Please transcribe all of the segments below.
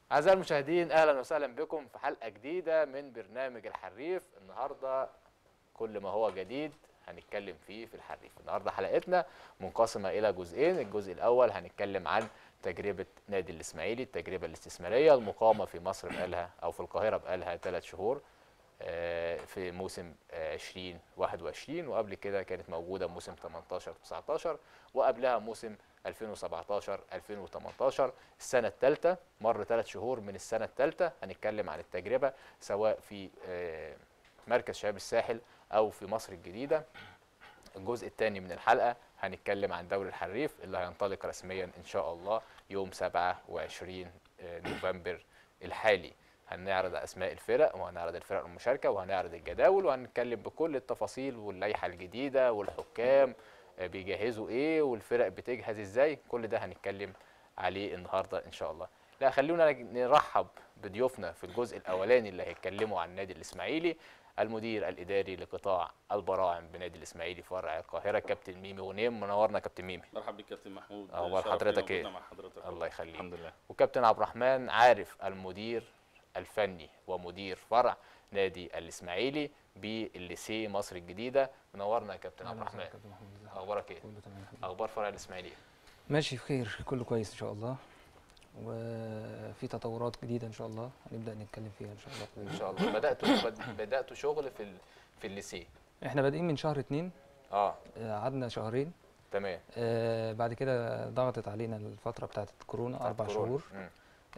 أعزائي المشاهدين أهلا وسهلا بكم في حلقة جديدة من برنامج الحريف النهاردة كل ما هو جديد هنتكلم فيه في الحريف النهاردة حلقتنا منقسمة إلى جزئين الجزء الأول هنتكلم عن تجربة نادي الإسماعيلي التجربة الاستثمارية المقامة في مصر بقالها أو في القاهرة بقالها ثلاث شهور آه، في موسم آه، 2021 وقبل كده كانت موجودة موسم 18 19 وقبلها موسم 2017 2018 السنة الثالثة مر ثلاث شهور من السنة الثالثة هنتكلم عن التجربة سواء في آه، مركز شباب الساحل أو في مصر الجديدة الجزء الثاني من الحلقة هنتكلم عن دوري الحريف اللي هينطلق رسميا إن شاء الله يوم 27 آه، نوفمبر الحالي هنعرض أسماء الفرق وهنعرض الفرق المشاركة وهنعرض الجداول وهنتكلم بكل التفاصيل واللائحة الجديدة والحكام آه، بيجهزوا إيه والفرق بتجهز إزاي كل ده هنتكلم عليه النهاردة إن شاء الله لا خلونا نرحب بضيوفنا في الجزء الأولاني اللي هيتكلموا عن النادي الإسماعيلي المدير الاداري لقطاع البراعم بنادي الاسماعيلي فرع القاهره كابتن ميمي غنيم منورنا كابتن ميمي مرحبا بك كابتن محمود أخبار شرف حضرتك لينا إيه؟ وجودنا مع حضرتك الله يخليك. الحمد لله وكابتن عبد الرحمن عارف المدير الفني ومدير فرع نادي الاسماعيلي بالليسي مصر الجديده منورنا يا كابتن عبد الرحمن اخبارك ايه كله تمام الحمد لله. اخبار فرع الاسماعيلي ماشي بخير كله كويس ان شاء الله وفي تطورات جديده ان شاء الله هنبدا نتكلم فيها ان شاء الله ان شاء الله بداتوا بد- بداتوا شغل في ال- في الليسي احنا بادئين من شهر اتنين اه آه، قعدنا شهرين تمام آه، بعد كده ضغطت علينا الفتره بتاعت الكورونا بتاعت اربع كورونا. شهور مم.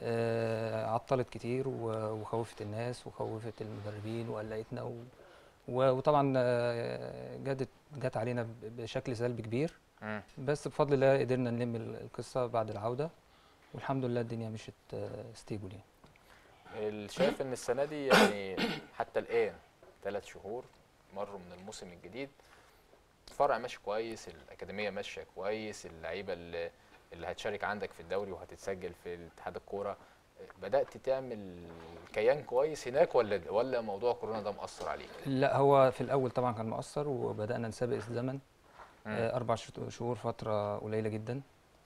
آه، عطلت كتير و- وخوفت الناس وخوفت المدربين وقلقتنا و... و- وطبعا آه، جت جت علينا ب- بشكل سلبي كبير مم. بس بفضل الله قدرنا نلم ال- القصه بعد العوده والحمد لله الدنيا مشيت ستيبل يعني ال- شايف ان السنه دي يعني حتى الان ثلاث شهور مروا من الموسم الجديد الفرع ماشي كويس الاكاديميه ماشيه كويس اللعيبه اللي, اللي هتشارك عندك في الدوري وهتتسجل في اتحاد الكوره بدات تعمل كيان كويس هناك ولا ولا موضوع كورونا ده مأثر عليك لا هو في الاول طبعا كان مؤثر وبدانا نسابق الزمن مم. آه، اربع شت- شهور فتره قليله جدا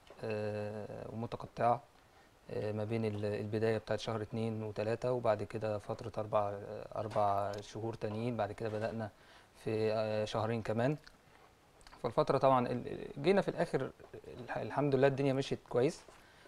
آه، ومتقطعه آه، ما بين ال- البدايه بتاعت شهر اتنين وتلاته وبعد كده فتره اربع آه، اربع شهور تانيين بعد كده بدانا في آه، شهرين كمان فالفتره طبعا ال- جينا في الاخر الح- الحمد لله الدنيا مشيت كويس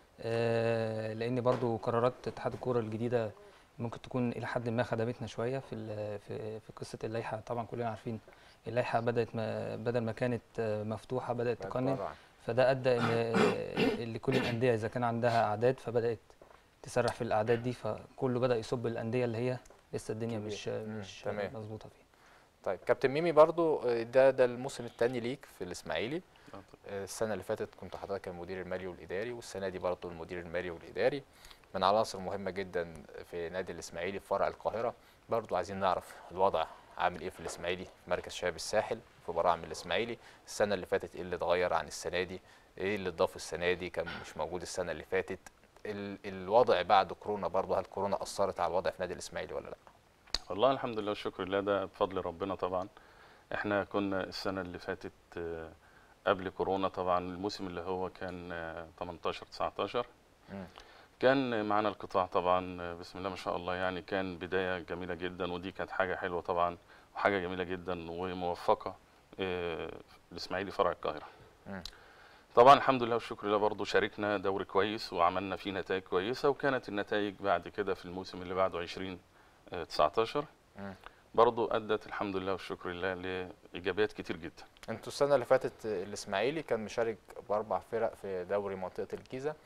آه، لان برضو قرارات اتحاد الكوره الجديده ممكن تكون الى حد ما خدمتنا شويه في ال- في في قصه اللائحه طبعا كلنا عارفين اللائحه بدات ما بدل ما كانت آه، مفتوحه بدات بعد تقنن فرع. فده ادى ان آه، لكل الانديه اذا كان عندها اعداد فبدات تسرح في الاعداد دي فكله بدا يصب الانديه اللي هي لسه الدنيا كبير. مش مم، مش تمام. مظبوطه فيها طيب كابتن ميمي برضو آه، ده ده الموسم الثاني ليك في الاسماعيلي آه، طب. آه، السنه اللي فاتت كنت حضرتك المدير المالي والاداري والسنه دي برضو المدير المالي والاداري من عناصر مهمه جدا في نادي الاسماعيلي في فرع القاهره برضو عايزين نعرف الوضع عامل ايه في الاسماعيلي في مركز شباب الساحل في براعم الاسماعيلي السنه اللي فاتت ايه اللي اتغير عن السنه دي ايه اللي اتضاف السنه دي كان مش موجود السنه اللي فاتت ال- الوضع بعد كورونا برضو هل كورونا اثرت على الوضع في نادي الاسماعيلي ولا لا والله الحمد لله والشكر لله ده بفضل ربنا طبعا احنا كنا السنه اللي فاتت آه، قبل كورونا طبعا الموسم اللي هو كان آه، 18 19 مم. كان معانا القطاع طبعا آه، بسم الله ما شاء الله يعني كان بدايه جميله جدا ودي كانت حاجه حلوه طبعا وحاجه جميله جدا وموفقه آه، الاسماعيلي فرع القاهره مم. طبعا الحمد لله والشكر لله برضه شاركنا دوري كويس وعملنا فيه نتائج كويسه وكانت النتائج بعد كده في الموسم اللي بعده 20 آه، 19 مم. برضه ادت الحمد لله والشكر لله لايجابيات كتير جدا انتوا السنه اللي فاتت الاسماعيلي كان مشارك باربع فرق في دوري منطقه الجيزه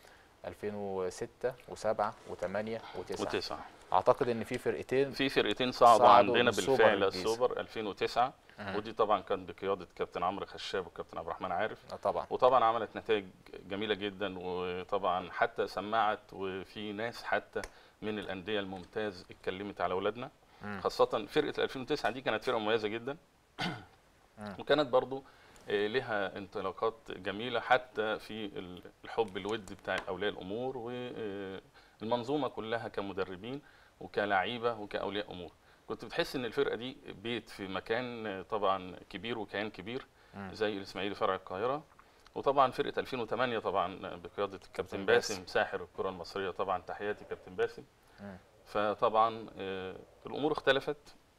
2006 و7 و8 و9 وتسعه اعتقد ان في فرقتين في فرقتين صعدوا صعدوا عندنا من السوبر بالفعل الجيزة. السوبر 2009 مم. ودي طبعا كانت بقياده كابتن عمرو خشاب وكابتن عبد الرحمن عارف آه طبعا وطبعا عملت نتائج جميله جدا وطبعا حتى سمعت وفي ناس حتى من الانديه الممتاز اتكلمت على اولادنا مم. خاصه فرقه 2009 دي كانت فرقه مميزه جدا مم. وكانت برضو آه، لها انطلاقات جميله حتى في ال- الحب الودي بتاع اولياء الامور والمنظومه كلها كمدربين وكلاعيبه وكاولياء امور كنت بتحس ان الفرقه دي بيت في مكان آه، طبعا كبير وكيان كبير مم. زي الاسماعيلي فرع القاهره وطبعا فرقه 2008 طبعا بقياده كابتن الكابتن باسم. باسم ساحر الكره المصريه طبعا تحياتي كابتن باسم مم. فطبعا آه، الامور اختلفت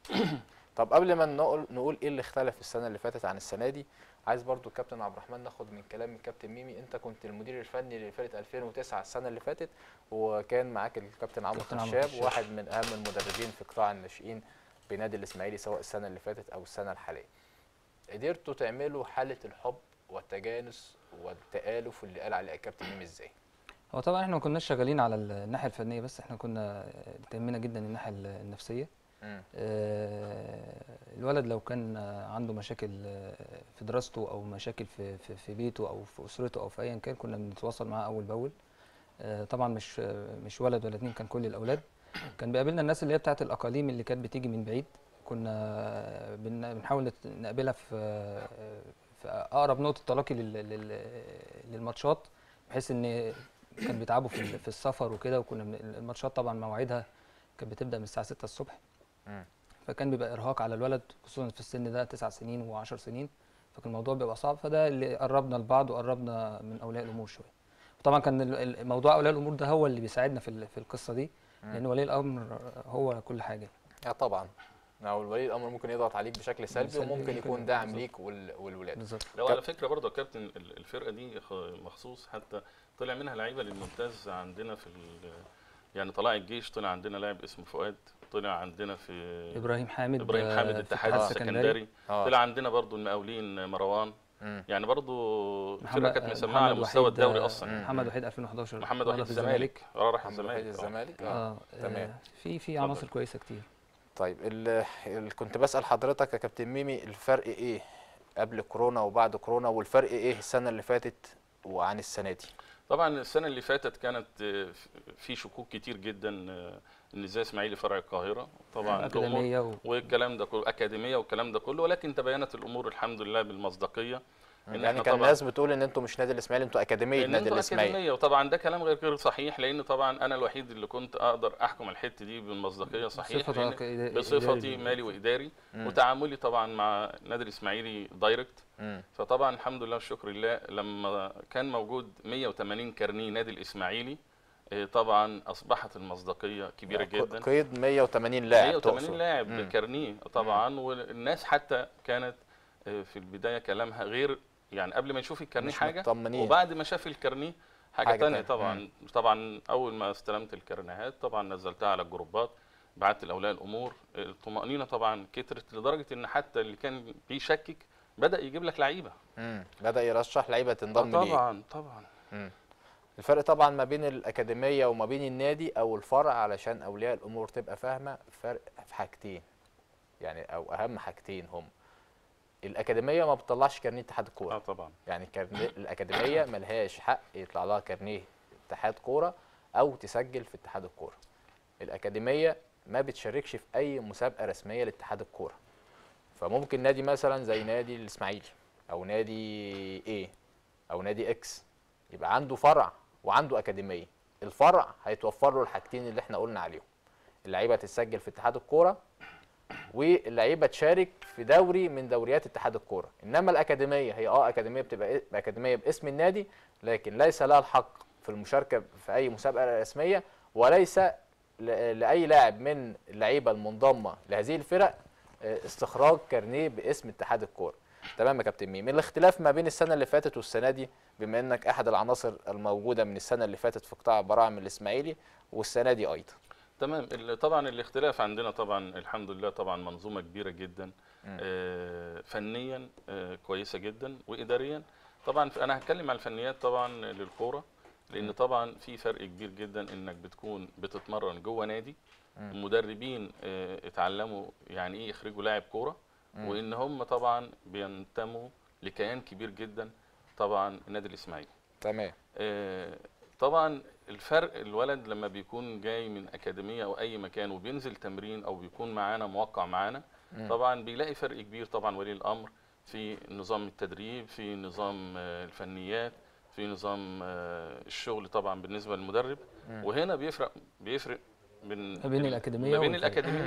طب قبل ما نقول نقول ايه اللي اختلف السنه اللي فاتت عن السنه دي عايز برضو الكابتن عبد الرحمن ناخد من كلام الكابتن ميمي انت كنت المدير الفني لفرقه 2009 السنه اللي فاتت وكان معاك الكابتن عمرو كابتن عمرو خشاب خشاب. واحد من اهم المدربين في قطاع الناشئين بنادي الاسماعيلي سواء السنه اللي فاتت او السنه الحاليه قدرتوا تعملوا حاله الحب والتجانس والتآلف اللي قال عليه الكابتن ميمي ازاي هو طبعا احنا ما كناش شغالين على الناحيه الفنيه بس احنا كنا تهمنا جدا الناحيه النفسيه مم. آه، الولد لو كان آه، عنده مشاكل آه، في دراسته او مشاكل في في في بيته او في اسرته او في ايا كان كنا بنتواصل معاه اول باول آه، طبعا مش آه، مش ولد ولا اتنين كان كل الاولاد كان بيقابلنا الناس اللي هي بتاعت الاقاليم اللي كانت بتيجي من بعيد كنا آه، بن- بنحاول نت- نقابلها في آه، في اقرب نقطه تلاقي لل- لل- للماتشات بحيث ان كان بيتعبوا في ال- في السفر وكده وكنا بن- الماتشات طبعا مواعيدها كانت بتبدا من الساعه 6 الصبح مم. فكان بيبقى ارهاق على الولد خصوصا في السن ده تسع سنين و10 سنين فكان الموضوع بيبقى صعب فده اللي قربنا لبعض وقربنا من اولياء الامور شويه وطبعا كان ال- ال- موضوع اولياء الامور ده هو اللي بيساعدنا في ال- في القصه دي لان ولي الامر هو كل حاجه اه طبعا او الولي الامر ممكن يضغط عليك بشكل سلبي سلبي وممكن ممكن يكون داعم بالظبط. ليك وال- والولاد بالظبط لو كاب- على فكره برضه يا كابتن ال- الفرقه دي خ- مخصوص حتى طلع منها لعيبه للممتاز عندنا في ال- يعني طلائع الجيش طلع عندنا لاعب اسمه فؤاد طلع عندنا في ابراهيم حامد ابراهيم آه، حامد في الاتحاد السكندري اه طلع عندنا برضه المقاولين مروان مم. يعني برضه الفرقه محمد- كانت مسمعه محمد على مستوى وحيد، الدوري آه، اصلا مم. محمد وحيد 2011 محمد ولا وحيد في الزمالك اه راح محمد وحيد الزمالك آه. الزمالك اه اه تمام. آه، في في عناصر كويسه كتير طيب ال- ال- كنت بسأل حضرتك يا كابتن ميمي الفرق ايه قبل كورونا وبعد كورونا والفرق ايه السنة اللي فاتت وعن السنة دي طبعا السنه اللي فاتت كانت آه، في شكوك كتير جدا آه، ان ازاي اسماعيلي فرع القاهره طبعا الامور اكاديميه و... والكلام ده كله اكاديميه والكلام ده كله ولكن تبينت الامور الحمد لله بالمصداقيه إن يعني إحنا كان طبعاً- الناس بتقول ان انتوا مش نادي الاسماعيلي انتوا اكاديمية ان نادي انتوا الاسماعيلي اكاديميه وطبعا ده كلام غير غير صحيح لان طبعا انا الوحيد اللي كنت اقدر احكم الحته دي بالمصداقيه صحيح بصفتك لأن إداري- بصفتي إداري. مالي واداري مم. وتعاملي طبعا مع نادي الاسماعيلي دايركت مم. فطبعا الحمد لله والشكر لله لما كان موجود 180 كارنيه نادي الاسماعيلي آه، طبعا اصبحت المصداقيه كبيره ق- جدا قيد 180 لاعب 180 تقصد. لاعب مم. بكارنيه طبعا والناس حتى كانت آه، في البدايه كلامها غير يعني قبل ما يشوف الكارنيه مش حاجه مطمنين. وبعد ما شاف الكارنيه حاجه, حاجة تانية تانية. طبعا طبعا اول ما استلمت الكارنيهات طبعا نزلتها على الجروبات بعت لاولياء الامور الطمانينه طبعا كترت لدرجه ان حتى اللي كان بيشكك بدا يجيب لك لعيبه مم. بدأ يرشح لعيبة تنضم ليه طبعا طبعا مم. الفرق طبعا ما بين الأكاديمية وما بين النادي أو الفرع علشان أولياء الأمور تبقى فاهمة فرق في حاجتين يعني أو أهم حاجتين هم الأكاديمية ما بتطلعش كارنيه اتحاد اه الكورة طبعا يعني كارنيه الأكاديمية ملهاش حق يطلع لها كارنيه اتحاد كورة أو تسجل في اتحاد الكورة الأكاديمية ما بتشاركش في أي مسابقة رسمية لاتحاد الكورة فممكن نادي مثلا زي نادي الإسماعيلي أو نادي إيه أو نادي إكس يبقى عنده فرع وعنده أكاديمية الفرع هيتوفر له الحاجتين اللي احنا قلنا عليهم اللعيبة تتسجل في اتحاد الكورة واللعيبة تشارك في دوري من دوريات اتحاد الكورة انما الأكاديمية هي اه أكاديمية بتبقى إيه- أكاديمية باسم النادي لكن ليس لها الحق في المشاركة في أي مسابقة رسمية وليس ل- لأي لاعب من اللعيبة المنضمة لهذه الفرق آه، استخراج كارنيه باسم اتحاد الكورة تمام يا كابتن ميم الاختلاف ما بين السنة اللي فاتت والسنة دي بما انك احد العناصر الموجودة من السنة اللي فاتت في قطاع براعم الاسماعيلي والسنة دي ايضا تمام ال- طبعا الاختلاف عندنا طبعا الحمد لله طبعا منظومه كبيره جدا مم. آه، فنيا آه، كويسه جدا واداريا طبعا ف- انا هتكلم على الفنيات طبعا للكوره لان طبعا في فرق كبير جدا انك بتكون بتتمرن جوه نادي مم. مدربين آه، اتعلموا يعني ايه يخرجوا لاعب كوره مم. وان هم طبعا بينتموا لكيان كبير جدا طبعا النادي الاسماعيلي تمام آه، طبعا الفرق الولد لما بيكون جاي من اكاديميه او اي مكان وبينزل تمرين او بيكون معانا موقع معانا مم. طبعا بيلاقي فرق كبير طبعا ولي الامر في نظام التدريب في نظام آه، الفنيات في نظام آه، الشغل طبعا بالنسبه للمدرب مم. وهنا بيفرق بيفرق من ما بين ال- الأكاديمية ما بين والفريق. الاكاديميه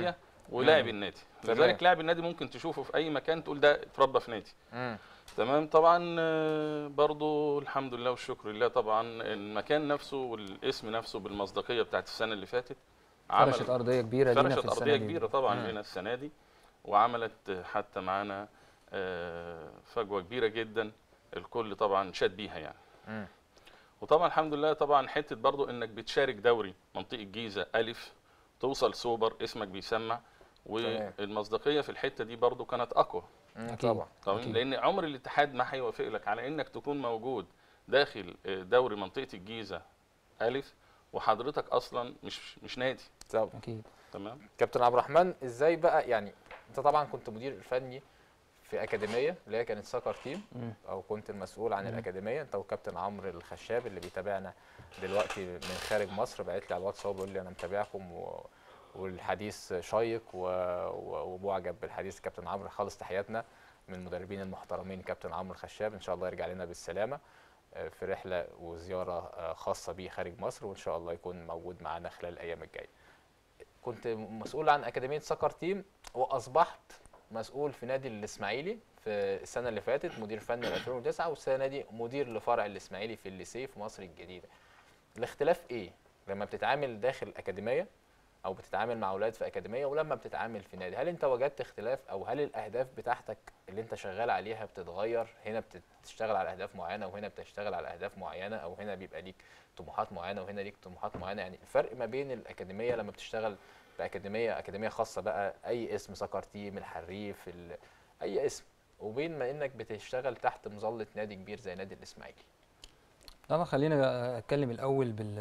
ولاعب مم. النادي تمام. لذلك لاعب النادي ممكن تشوفه في اي مكان تقول ده اتربى في نادي مم. تمام طبعا آه، برضو الحمد لله والشكر لله طبعا المكان نفسه والاسم نفسه بالمصداقيه بتاعت السنه اللي فاتت فرشت ارضيه كبيره لينا في فرشت السنه ارضيه دي. كبيره طبعا مم. لنا السنه دي وعملت حتى معانا آه، فجوه كبيره جدا الكل طبعا شاد بيها يعني مم. وطبعا الحمد لله طبعا حته برضو انك بتشارك دوري منطقه الجيزه الف توصل سوبر اسمك بيسمع تمام. والمصداقيه في الحته دي برضو كانت اقوى مم. أكيد. طبعا طبعا أكيد. لان عمر الاتحاد ما هيوافق لك على انك تكون موجود داخل آه، دوري منطقه الجيزه الف وحضرتك اصلا مش مش نادي طبعا اكيد تمام كابتن عبد الرحمن ازاي بقى يعني انت طبعا كنت مدير فني في اكاديميه اللي هي كانت سكر تيم مم. او كنت المسؤول عن مم. الاكاديميه انت وكابتن عمرو الخشاب اللي بيتابعنا دلوقتي من خارج مصر بعت لي على الواتس هو بيقول لي انا متابعكم و... والحديث شيق و... و... ومعجب بالحديث كابتن عمرو خالص تحياتنا من المدربين المحترمين كابتن عمرو الخشاب ان شاء الله يرجع لنا بالسلامه آه، في رحله وزياره آه، خاصه بيه خارج مصر وان شاء الله يكون موجود معانا خلال الايام الجايه كنت مسؤول عن اكاديميه سكر تيم واصبحت مسؤول في نادي الاسماعيلي في السنه اللي فاتت مدير فني ل 2009 والسنه دي مدير لفرع الاسماعيلي في الليسيه في مصر الجديده الاختلاف ايه لما بتتعامل داخل اكاديميه او بتتعامل مع اولاد في اكاديميه ولما بتتعامل في نادي هل انت وجدت اختلاف او هل الاهداف بتاعتك اللي انت شغال عليها بتتغير هنا بتشتغل على اهداف معينه وهنا بتشتغل على اهداف معينه او هنا بيبقى ليك طموحات معينه وهنا ليك طموحات معينه يعني الفرق ما بين الاكاديميه لما بتشتغل باكاديميه اكاديميه خاصه بقى اي اسم سكر تيم الحريف ال- اي اسم وبين ما انك بتشتغل تحت مظله نادي كبير زي نادي الاسماعيلي طبعا خلينا اتكلم الاول بال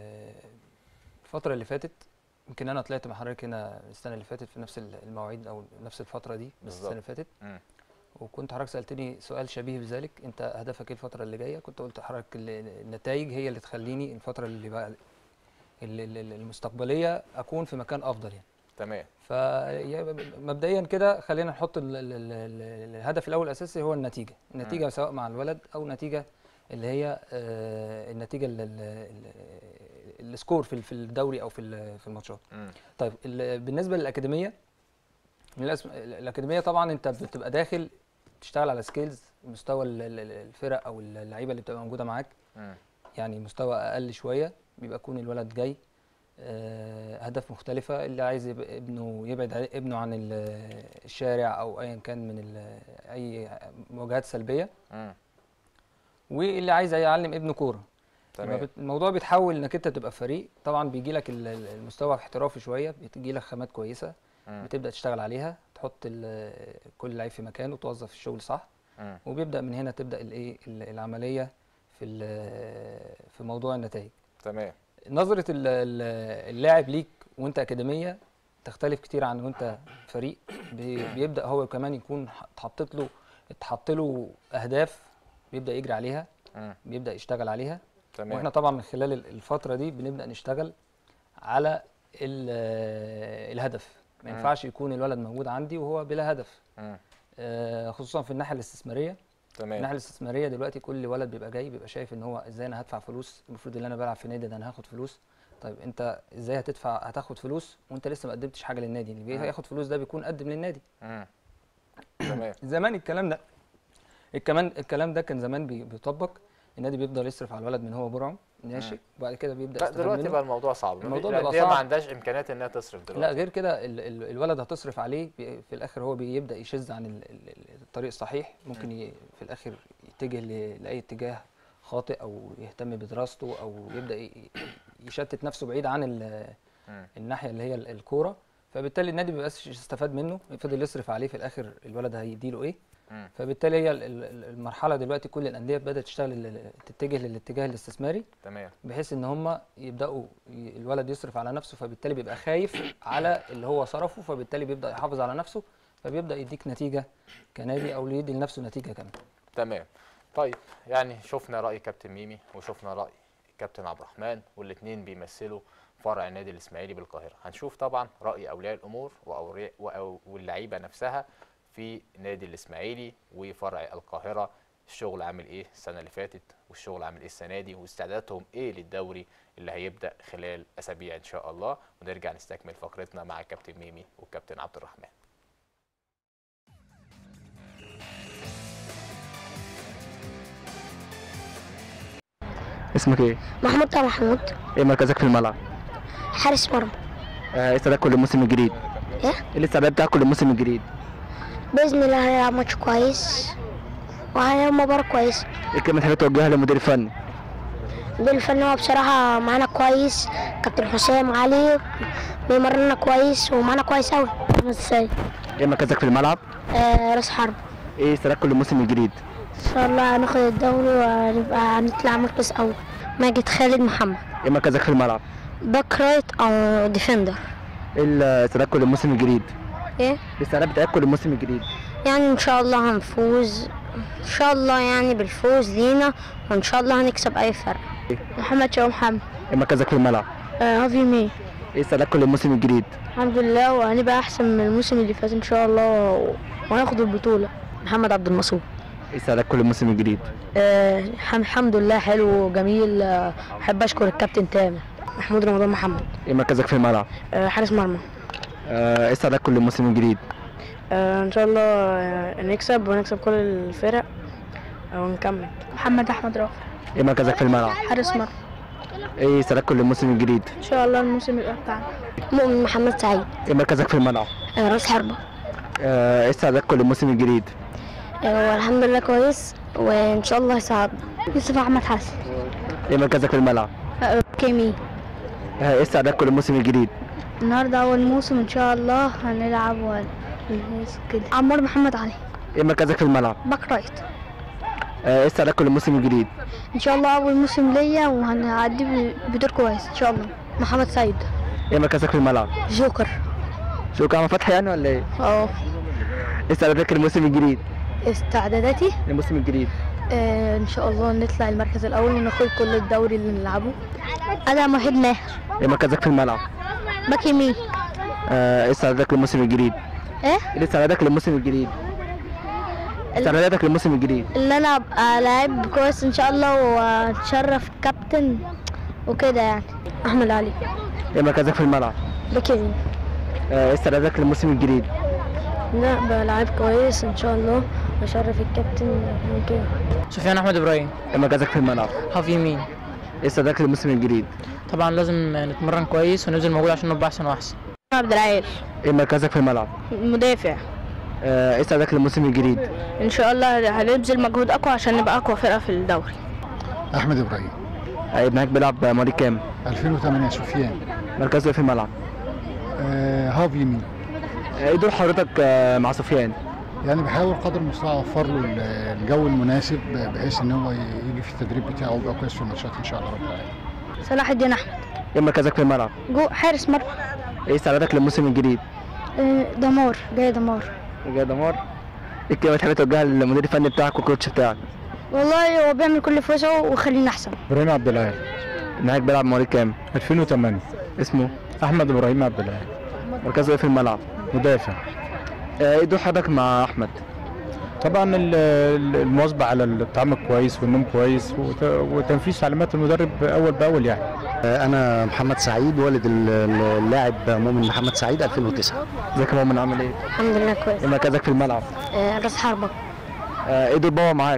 الفتره اللي فاتت يمكن انا طلعت مع حضرتك هنا السنه اللي فاتت في نفس المواعيد او نفس الفتره دي بس بالظبط. السنه اللي فاتت مم. وكنت حضرتك سالتني سؤال شبيه بذلك انت هدفك ايه الفتره اللي جايه كنت قلت لحضرتك ال- النتائج هي اللي تخليني الفتره اللي بقى ال- ال- ال- المستقبليه اكون في مكان افضل يعني تمام فمبدئيا كده خلينا نحط ال ال ال ال الهدف الاول الاساسي هو النتيجه النتيجه سواء مع الولد او نتيجه اللي هي آه، النتيجه ال- ال- ال- السكور في ال- في الدوري او في ال- في الماتشات مم. طيب ال- بالنسبه للاكاديميه من الأسم- الاكاديميه طبعا انت بتبقى داخل تشتغل على سكيلز مستوى ال- ال- الفرق او اللعيبه اللي بتبقى موجوده معاك مم. يعني مستوى اقل شويه بيبقى يكون الولد جاي آه، اهداف مختلفه اللي عايز يبقى ابنه يبعد عن- ابنه عن ال- الشارع او ايا كان من ال- اي مواجهات سلبيه مم. واللي عايز يعلم ابنه كوره لما تمام بت- الموضوع بيتحول انك انت تبقى فريق طبعا بيجي لك ال- ال- المستوى احترافي شويه بتجي لك خامات كويسه مم. بتبدا تشتغل عليها تحط ال- كل لعيب في مكانه وتوظف الشغل صح مم. وبيبدا من هنا تبدا الايه ال- العمليه في ال- في موضوع النتائج تمام نظره ال- ال- اللاعب ليك وانت اكاديميه تختلف كتير عن وانت فريق بي- بيبدا هو كمان يكون ح- اتحطت له اتحط له اهداف بيبدا يجري عليها مم. بيبدا يشتغل عليها تمام واحنا طبعا من خلال ال- الفتره دي بنبدا نشتغل على ال- الهدف ما مم. ينفعش يكون الولد موجود عندي وهو بلا هدف مم. آه، خصوصا في الناحيه الاستثماريه الناحيه تمام الاستثماريه دلوقتي كل ولد بيبقى جاي بيبقى شايف ان هو ازاي انا هدفع فلوس المفروض ان انا بلعب في نادي ده انا هاخد فلوس طيب انت ازاي هتدفع هتاخد فلوس وانت لسه ما قدمتش حاجه للنادي اللي مم. بياخد فلوس ده بيكون قدم للنادي مم. تمام زمان الكلام ده الكمان الكلام ده كان زمان بي- بيطبق النادي بيفضل يصرف على الولد من هو برعه ناشئ وبعد كده بيبدا لا يستفاد دلوقتي منه بقى الموضوع صعب الموضوع الأندية بيبقى ما صعب. عندهاش امكانيات انها تصرف لا دلوقتي غير كده ال- ال- الولد هتصرف عليه بي- في الاخر هو بيبدا يشذ عن ال- ال- ال- الطريق الصحيح ممكن ي- في الاخر يتجه ل- لاي اتجاه خاطئ او يهتم بدراسته او يبدا ي- يشتت نفسه بعيد عن ال- مم. الناحيه اللي هي ال- الكوره فبالتالي النادي ما بيبقاش يستفاد منه يفضل يصرف عليه في الاخر الولد هيديله ايه مم. فبالتالي هي ال- ال- المرحله دلوقتي كل الانديه بدات تشتغل ال- تتجه للاتجاه الاستثماري تمام بحيث ان هم يبداوا ي- الولد يصرف على نفسه فبالتالي بيبقى خايف على اللي هو صرفه فبالتالي بيبدا يحافظ على نفسه فبيبدا يديك نتيجه كنادي او يدي لنفسه نتيجه كمان تمام طيب يعني شفنا راي كابتن ميمي وشفنا راي كابتن عبد الرحمن والاثنين بيمثلوا فرع النادي الاسماعيلي بالقاهره هنشوف طبعا راي اولياء الامور وأوري- وأو- واللعيبه نفسها في نادي الاسماعيلي وفرع القاهره الشغل عامل ايه السنه اللي فاتت والشغل عامل ايه السنه دي واستعداداتهم ايه للدوري اللي هيبدا خلال اسابيع ان شاء الله ونرجع نستكمل فقرتنا مع الكابتن ميمي والكابتن عبد الرحمن اسمك ايه؟ محمود طه محمود ايه مركزك في الملعب؟ حارس مرمى آه استعدادكم للموسم الجديد ايه ايه الاستعداد بتاعكم للموسم الجديد؟ باذن الله هنلعب ماتش كويس وهنلعب مباراه كويسه ايه كلمة حلوة توجهها للمدير الفني؟ بالفن هو بصراحه معانا كويس كابتن حسام علي بيمرنا كويس ومعانا كويس اوي ازاي ايه مركزك في الملعب؟ آه راس حرب ايه استعدادكم للموسم الجديد؟ ان شاء الله هناخد الدوري وهنبقى هنطلع مركز اول ماجد خالد محمد ايه مركزك في الملعب؟ باك رايت او ديفندر ايه استعدادكم للموسم الجديد؟ ايه الاستعداد بتاعكم للموسم الجديد؟ يعني ان شاء الله هنفوز ان شاء الله يعني بالفوز لينا وان شاء الله هنكسب اي فرق محمد شاو محمد ايه مركزك في الملعب؟ هافي مي ايه استعدادكم للموسم الجديد؟ الحمد لله وهنبقى احسن من الموسم اللي فات ان شاء الله وهناخد البطوله محمد عبد المنصور ايه استعدادكم للموسم الجديد؟ آه الحمد لله حلو وجميل آه، احب اشكر الكابتن تامر محمود رمضان محمد ايه مركزك في الملعب؟ آه حارس مرمى آه ايه استعدادكم للموسم الجديد؟ آه ان شاء الله آه نكسب ونكسب كل الفرق آه، ونكمل محمد احمد رافع ايه مركزك في الملعب؟ حارس مرمى ايه استعدادكم للموسم الجديد؟ ان شاء الله الموسم يبقى بتاعنا مؤمن محمد سعيد ايه مركزك في الملعب؟ آه راس حربة آه ايه استعدادكم للموسم الجديد؟ آه والحمد لله كويس وان شاء الله يساعدنا يوسف احمد حسن ايه مركزك في الملعب؟ آه كيمي آه ايه استعدادكم للموسم الجديد؟ النهارده اول موسم ان شاء الله هنلعب و... كده عمار محمد علي ايه مركزك في الملعب؟ باك رايت آه ايه استعدادكم للموسم الجديد؟ ان شاء الله اول موسم ليا وهنعدي ب- بدور كويس ان شاء الله محمد سعيد ايه مركزك في الملعب؟ جوكر شو كان فتحي يعني ولا ايه؟ اه ايه استعدادك للموسم الجديد؟ استعداداتي الموسم الجديد آه ان شاء الله نطلع المركز الاول وناخد كل الدوري اللي نلعبه انا وحيد ماهر ايه مركزك في الملعب؟ باك يمين آه ايه استعدادك للموسم الجديد؟ ايه ايه استعدادك للموسم الجديد؟ استعدادك للموسم الجديد اللي انا ابقى لعيب كويس ان شاء الله واتشرف كابتن وكده يعني احمد علي ايه مركزك في الملعب؟ باك يمين آه ايه استعدادك للموسم الجديد؟ لا ابقى لعيب كويس ان شاء الله واشرف الكابتن وكده سفيان احمد ابراهيم ايه مركزك في الملعب؟ هاف يمين ايه استعدادك للموسم الجديد؟ طبعا لازم نتمرن كويس وننزل مجهود عشان نبقى احسن واحسن عبد العال ايه مركزك في الملعب؟ مدافع آه ايه استعدادك للموسم الجديد؟ ان شاء الله هنبذل مجهود اقوى عشان نبقى اقوى فرقه في الدوري احمد ابراهيم آه ابنك بيلعب مواليد كام؟ 2008 سفيان مركزه إيه في الملعب؟ آه هاف يمين آه ايه دور حضرتك آه مع سفيان؟ يعني بحاول قدر المستطاع اوفر له ال- الجو المناسب بحيث ان هو يجي في التدريب بتاعه ويبقى كويس في الماتشات ان شاء الله رب العالمين صلاح الدين احمد ايه مركزك في الملعب؟ جو حارس مرمى ايه استعدادك للموسم الجديد؟ آه، دمار جاي دمار جاي دمار ايه كلمة تحب توجهها للمدير الفني بتاعك والكوتش بتاعك؟ والله هو بيعمل كل فلوسه وخلينا احسن ابراهيم عبد العال ابنك بيلعب مواليد كام؟ 2008 اسمه؟ احمد ابراهيم عبد العال مركزه ايه في الملعب؟ مدافع آه ايه دور حضرتك مع احمد؟ طبعا ال- ال- المواظبه على الطعام كويس والنوم كويس وت- وتنفيذ تعليمات المدرب اول باول يعني انا محمد سعيد والد ال- ال- اللاعب مؤمن محمد سعيد 2009 ازيك يا مؤمن عامل ايه؟ الحمد لله كويس ايه مركزك في الملعب؟ آه، راس حربة آه ايه دور بابا معاك؟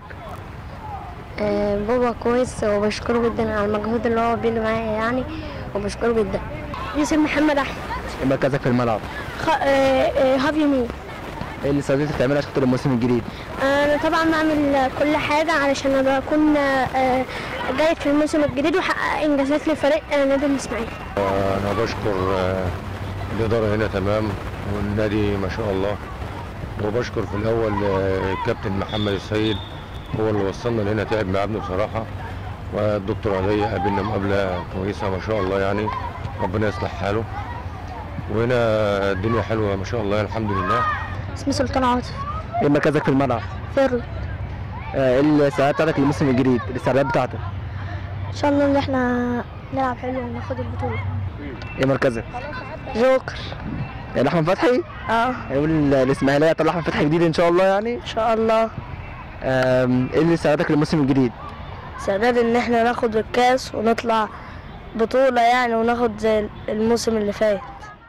آه، بابا كويس وبشكره جدا على المجهود اللي هو بيعمله معايا يعني وبشكره جدا يوسف محمد احمد ايه مركزك في الملعب؟ خ... آه، آه، هاف يمين ايه اللي استعدادك تعملها عشان تدخل الموسم الجديد؟ انا طبعا بعمل كل حاجه علشان ابقى اكون آه، جيد في الموسم الجديد واحقق انجازات لفريق آه، نادي الاسماعيلي انا بشكر آه، الاداره هنا تمام والنادي ما شاء الله وبشكر في الاول آه، الكابتن محمد السيد هو اللي وصلنا لهنا تعب معانا بصراحه والدكتور علي قابلنا مقابله كويسه ما شاء الله يعني ربنا يصلح حاله وهنا الدنيا حلوه ما شاء الله الحمد لله اسمي سلطان عاطف ايه مركزك في الملعب؟ فيرو آه ايه الاستعدادات بتاعتك للموسم الجديد؟ الاستعدادات بتاعتك ان شاء الله ان احنا نلعب حلو وناخد البطوله ايه مركزك؟ جوكر يعني احمد فتحي؟ اه هيقول الاسماعيليه طلع احمد فتحي جديد ان شاء الله يعني ان شاء الله آم، ايه اللي استعدادك للموسم الجديد سعداد ان احنا ناخد الكاس ونطلع بطولة يعني وناخد زي الموسم اللي فات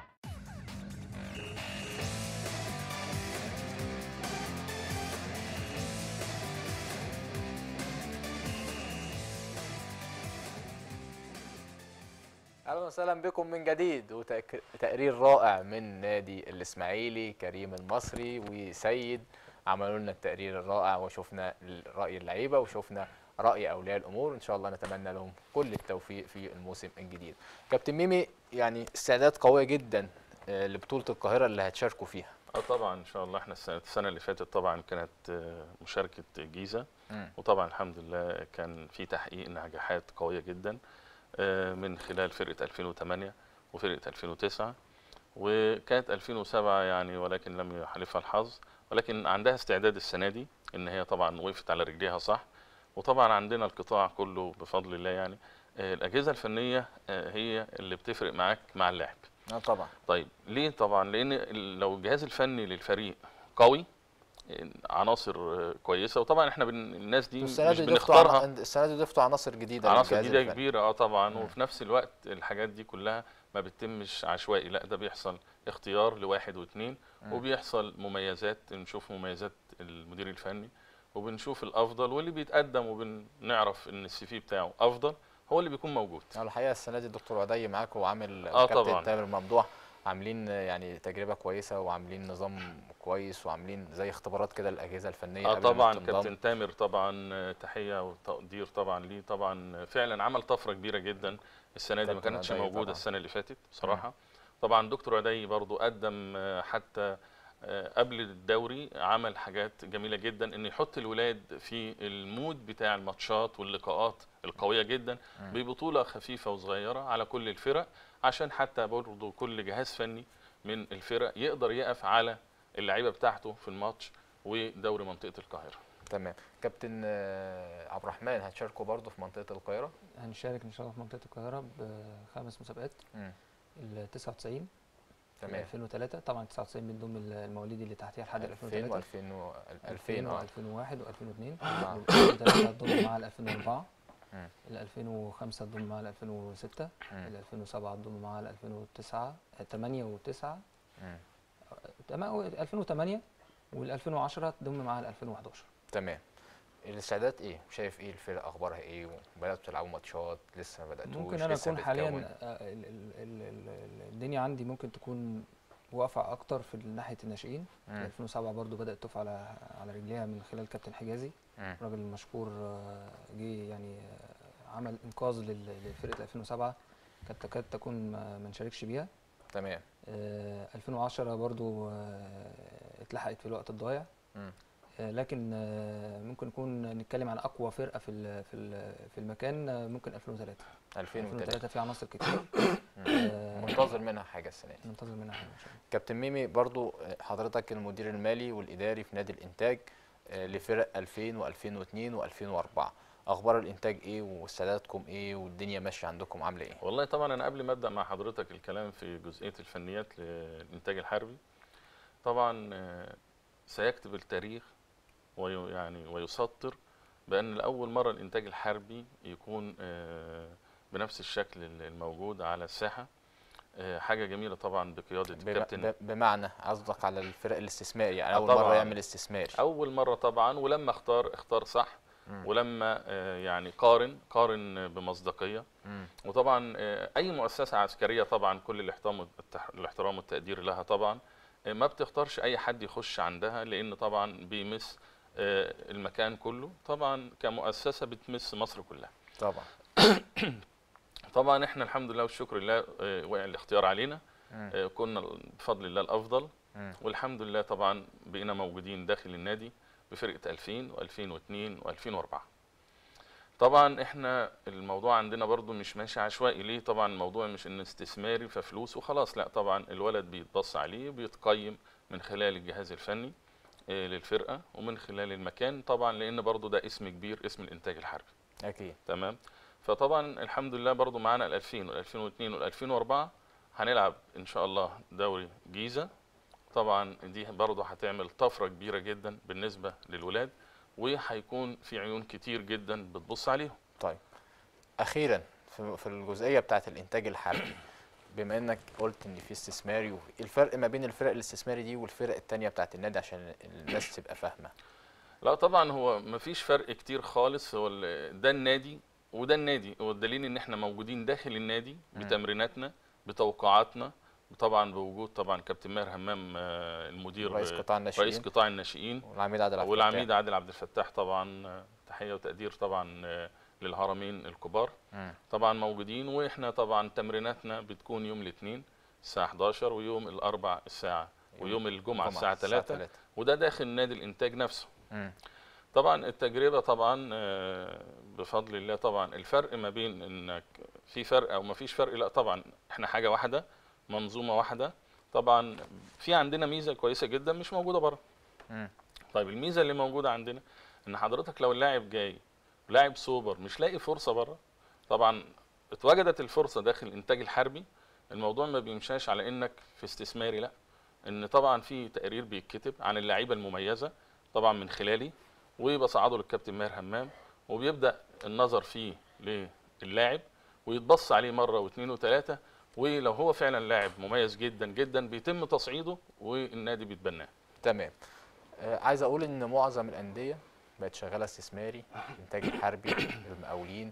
اهلا وسهلا بكم من جديد وتقرير رائع من نادي الاسماعيلي كريم المصري وسيد عملوا لنا التقرير الرائع وشفنا راي اللعيبه وشفنا راي اولياء الامور ان شاء الله نتمنى لهم كل التوفيق في الموسم الجديد كابتن ميمي يعني استعداد قويه جدا آه، لبطوله القاهره اللي هتشاركوا فيها اه طبعا ان شاء الله احنا السنه السنه اللي فاتت طبعا كانت آه، مشاركه جيزه مم. وطبعا الحمد لله كان في تحقيق نجاحات قويه جدا آه، من خلال فرقه 2008 وفرقه 2009 وكانت 2007 يعني ولكن لم يحالفها الحظ ولكن عندها استعداد السنه دي ان هي طبعا وقفت على رجليها صح وطبعا عندنا القطاع كله بفضل الله يعني آه، الاجهزه الفنيه آه، هي اللي بتفرق معاك مع اللاعب اه طبعا طيب ليه طبعا لان ال- لو الجهاز الفني للفريق قوي عناصر آه، كويسه وطبعا احنا بن... الناس دي والسنه مش دي ضفتوا عن- بنختارها السنه دي ضفتوا عناصر جديده عناصر للجهاز جديده الفني. كبيره اه طبعا مم. وفي نفس الوقت الحاجات دي كلها ما بتتمش عشوائي لا ده بيحصل اختيار لواحد واثنين مم. وبيحصل مميزات نشوف مميزات المدير الفني وبنشوف الافضل واللي بيتقدم وبنعرف ان السي في بتاعه افضل هو اللي بيكون موجود اه الحقيقه السنه دي الدكتور عدي معاكم وعامل آه كابتن طبعاً. تامر ممدوح عاملين آه، يعني تجربه كويسه وعاملين نظام كويس وعاملين زي اختبارات كده للاجهزه الفنيه اه قبل ما طبعا تنضم. كابتن تامر طبعا آه، تحيه وتقدير طبعا ليه طبعا فعلا عمل طفره كبيره جدا السنه دي ما كابتن كانتش عدي موجوده طبعاً. السنه اللي فاتت بصراحه طبعا دكتور عدي برضو قدم آه، حتى آه، قبل الدوري عمل حاجات جميله جدا ان يحط الولاد في المود بتاع الماتشات واللقاءات القويه جدا مم. ببطوله خفيفه وصغيره على كل الفرق عشان حتى برضو كل جهاز فني من الفرق يقدر يقف على اللعيبه بتاعته في الماتش ودوري منطقه القاهره تمام كابتن آه، عبد الرحمن هتشاركوا برضو في منطقه القاهره هنشارك ان شاء الله في منطقه القاهره بخمس مسابقات مم. ال 99 تمام 2003 طبعا 99 بنضم المواليد اللي تحتيها لحد 2000 2003 و2000 2000 اه و2001 و2002 آه. ال 2003 هتضم مع ال 2004 مم. ال 2005 هتضم مع ال 2006 مم. ال 2007 هتضم مع ال 2009 8 و9 مم. 2008 وال 2010 هتضم مع ال 2011 تمام الاستعدادات ايه شايف ايه الفرق اخبارها ايه وبداتوا تلعبوا ماتشات لسه ما بداتوش ممكن انا لسه اكون حاليا بتكون؟ آه، ال- ال- ال- ال- الدنيا عندي ممكن تكون واقفه اكتر في ناحيه الناشئين مم. 2007 برضو بدات تقف على على رجليها من خلال كابتن حجازي مم. راجل مشكور آه، جه يعني آه، عمل انقاذ لل- لفرقه 2007 كانت تكاد تكون ما ما نشاركش بيها تمام آه، 2010 برضو آه، اتلحقت في الوقت الضايع مم. آه، لكن آه، ممكن نكون نتكلم عن اقوى فرقه في ال- في ال- في المكان آه، ممكن 2003 2003 2003 في عناصر كتير مم. آه، منتظر منها حاجه السنه دي ننتظر منها حاجه ان شاء الله كابتن ميمي برضو آه، حضرتك المدير المالي والاداري في نادي الانتاج آه، لفرق 2000 و2002 و2004 اخبار الانتاج ايه واستعداداتكم ايه والدنيا ماشيه عندكم عامله ايه والله طبعا انا قبل ما ابدا مع حضرتك الكلام في جزئيه الفنيات للانتاج الحربي طبعا آه، سيكتب التاريخ ويعني ويسطر بان لاول مره الانتاج الحربي يكون آه، بنفس الشكل الموجود على الساحه آه، حاجه جميله طبعا بقياده بم- الكابتن ب- بمعنى قصدك على الفرق الاستثماري يعني آه اول مره طبعاً. يعمل استثماري اول مره طبعا ولما اختار اختار صح مم. ولما آه، يعني قارن قارن بمصداقيه مم. وطبعا آه، اي مؤسسه عسكريه طبعا كل الاحترام والتح- الاحترام والتقدير لها طبعا آه، ما بتختارش اي حد يخش عندها لان طبعا بيمس آه، المكان كله طبعا كمؤسسه بتمس مصر كلها طبعا طبعا احنا الحمد لله والشكر لله آه، وقع الاختيار علينا مم. آه، كنا بفضل الله الافضل مم. والحمد لله طبعا بقينا موجودين داخل النادي بفرقه 2000 و2002 و2004 طبعا احنا الموضوع عندنا برضو مش ماشي عشوائي ليه طبعا الموضوع مش ان استثماري ففلوس وخلاص لا طبعا الولد بيتبص عليه بيتقيم من خلال الجهاز الفني آه، للفرقه ومن خلال المكان طبعا لان برضو ده اسم كبير اسم الانتاج الحربي اكيد تمام فطبعا الحمد لله برضو معانا ال 2000 وال 2002 وال 2004 هنلعب ان شاء الله دوري جيزه طبعا دي برضو هتعمل طفره كبيره جدا بالنسبه للولاد وهيكون في عيون كتير جدا بتبص عليهم طيب اخيرا في في الجزئيه بتاعه الانتاج الحربي بما انك قلت ان في استثماري وفي- الفرق ما بين الفرق الاستثماري دي والفرق التانية بتاعه النادي عشان الناس تبقى فاهمه لا طبعا هو مفيش فرق كتير خالص هو ال- ده النادي وده النادي والدليل ان احنا موجودين داخل النادي مم. بتمريناتنا بتوقعاتنا طبعا بوجود طبعا كابتن ماهر همام آه، المدير رئيس آه، قطاع الناشئين رئيس قطاع الناشئين والعميد عادل عبد والعميد الفتاح. عادل عبد الفتاح طبعا آه، تحيه وتقدير طبعا آه، للهرمين الكبار مم. طبعا موجودين واحنا طبعا تمريناتنا بتكون يوم الاثنين الساعه 11 ويوم الاربع الساعه ويوم الجمعه الساعه 3 3 وده داخل نادي الانتاج نفسه مم. طبعا التجربه طبعا آه، بفضل الله طبعا الفرق ما بين انك في فرق او ما فيش فرق لا طبعا احنا حاجه واحده منظومه واحده طبعا في عندنا ميزه كويسه جدا مش موجوده بره مم. طيب الميزه اللي موجوده عندنا ان حضرتك لو اللاعب جاي لاعب سوبر مش لاقي فرصه بره طبعا اتوجدت الفرصه داخل الانتاج الحربي الموضوع ما بيمشاش على انك في استثماري لا ان طبعا في تقرير بيتكتب عن اللعيبه المميزه طبعا من خلالي وبصعده للكابتن ماهر همام وبيبدا النظر فيه للاعب ويتبص عليه مره واثنين وثلاثه ولو هو فعلا لاعب مميز جدا جدا بيتم تصعيده والنادي بيتبناه تمام آه عايز اقول ان معظم الانديه بقت شغاله استثماري الانتاج الحربي المقاولين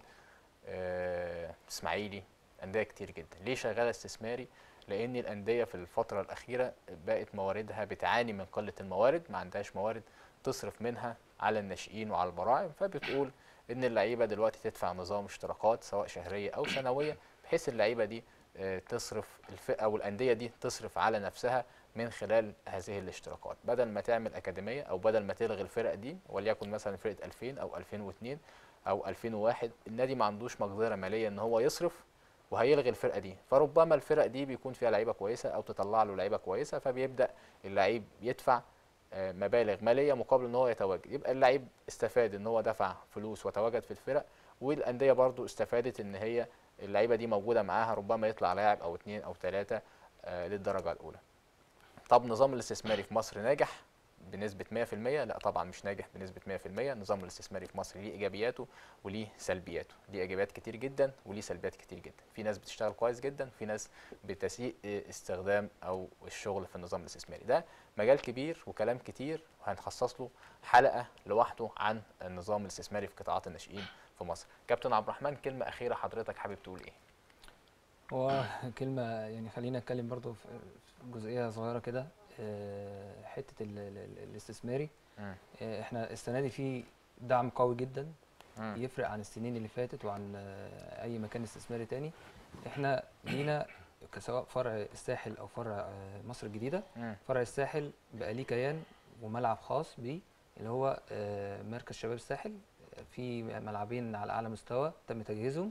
آه اسماعيلي انديه كتير جدا ليه شغاله استثماري لان الانديه في الفتره الاخيره بقت مواردها بتعاني من قله الموارد ما عندهاش موارد تصرف منها على الناشئين وعلى البراعم فبتقول ان اللعيبه دلوقتي تدفع نظام اشتراكات سواء شهريه او سنويه بحيث اللعيبه دي آه، تصرف الفئه او الانديه دي تصرف على نفسها من خلال هذه الاشتراكات بدل ما تعمل اكاديميه او بدل ما تلغي الفرق دي وليكن مثلا فرقه 2000 او 2002 او 2001 النادي ما عندوش مقدره ماليه ان هو يصرف وهيلغي الفرقه دي فربما الفرق دي بيكون فيها لعيبه كويسه او تطلع له لعيبه كويسه فبيبدا اللعيب يدفع آه، مبالغ ماليه مقابل ان هو يتواجد يبقى اللعيب استفاد ان هو دفع فلوس وتواجد في الفرق والانديه برضو استفادت ان هي اللعيبه دي موجوده معاها ربما يطلع لاعب او اتنين او ثلاثه للدرجه الاولى طب نظام الاستثماري في مصر ناجح بنسبة 100% لا طبعا مش ناجح بنسبة 100% النظام الاستثماري في مصر ليه ايجابياته وليه سلبياته ليه ايجابيات كتير جدا وليه سلبيات كتير جدا في ناس بتشتغل كويس جدا في ناس بتسيء استخدام او الشغل في النظام الاستثماري ده مجال كبير وكلام كتير وهنخصص له حلقة لوحده عن النظام الاستثماري في قطاعات الناشئين في مصر كابتن عبد الرحمن كلمة أخيرة حضرتك حابب تقول إيه؟ هو كلمة يعني خلينا اتكلم برضو في في جزئية صغيرة كده آه، حتة ال- ال- ال- الاستثماري مم. آه، احنا السنة دي في دعم قوي جدا مم. يفرق عن السنين اللي فاتت وعن آه، اي مكان استثماري تاني احنا لينا كسواء فرع الساحل او فرع آه، مصر الجديدة مم. فرع الساحل بقى ليه كيان وملعب خاص بيه اللي هو آه، مركز شباب الساحل في ملعبين على اعلى مستوى تم تجهيزهم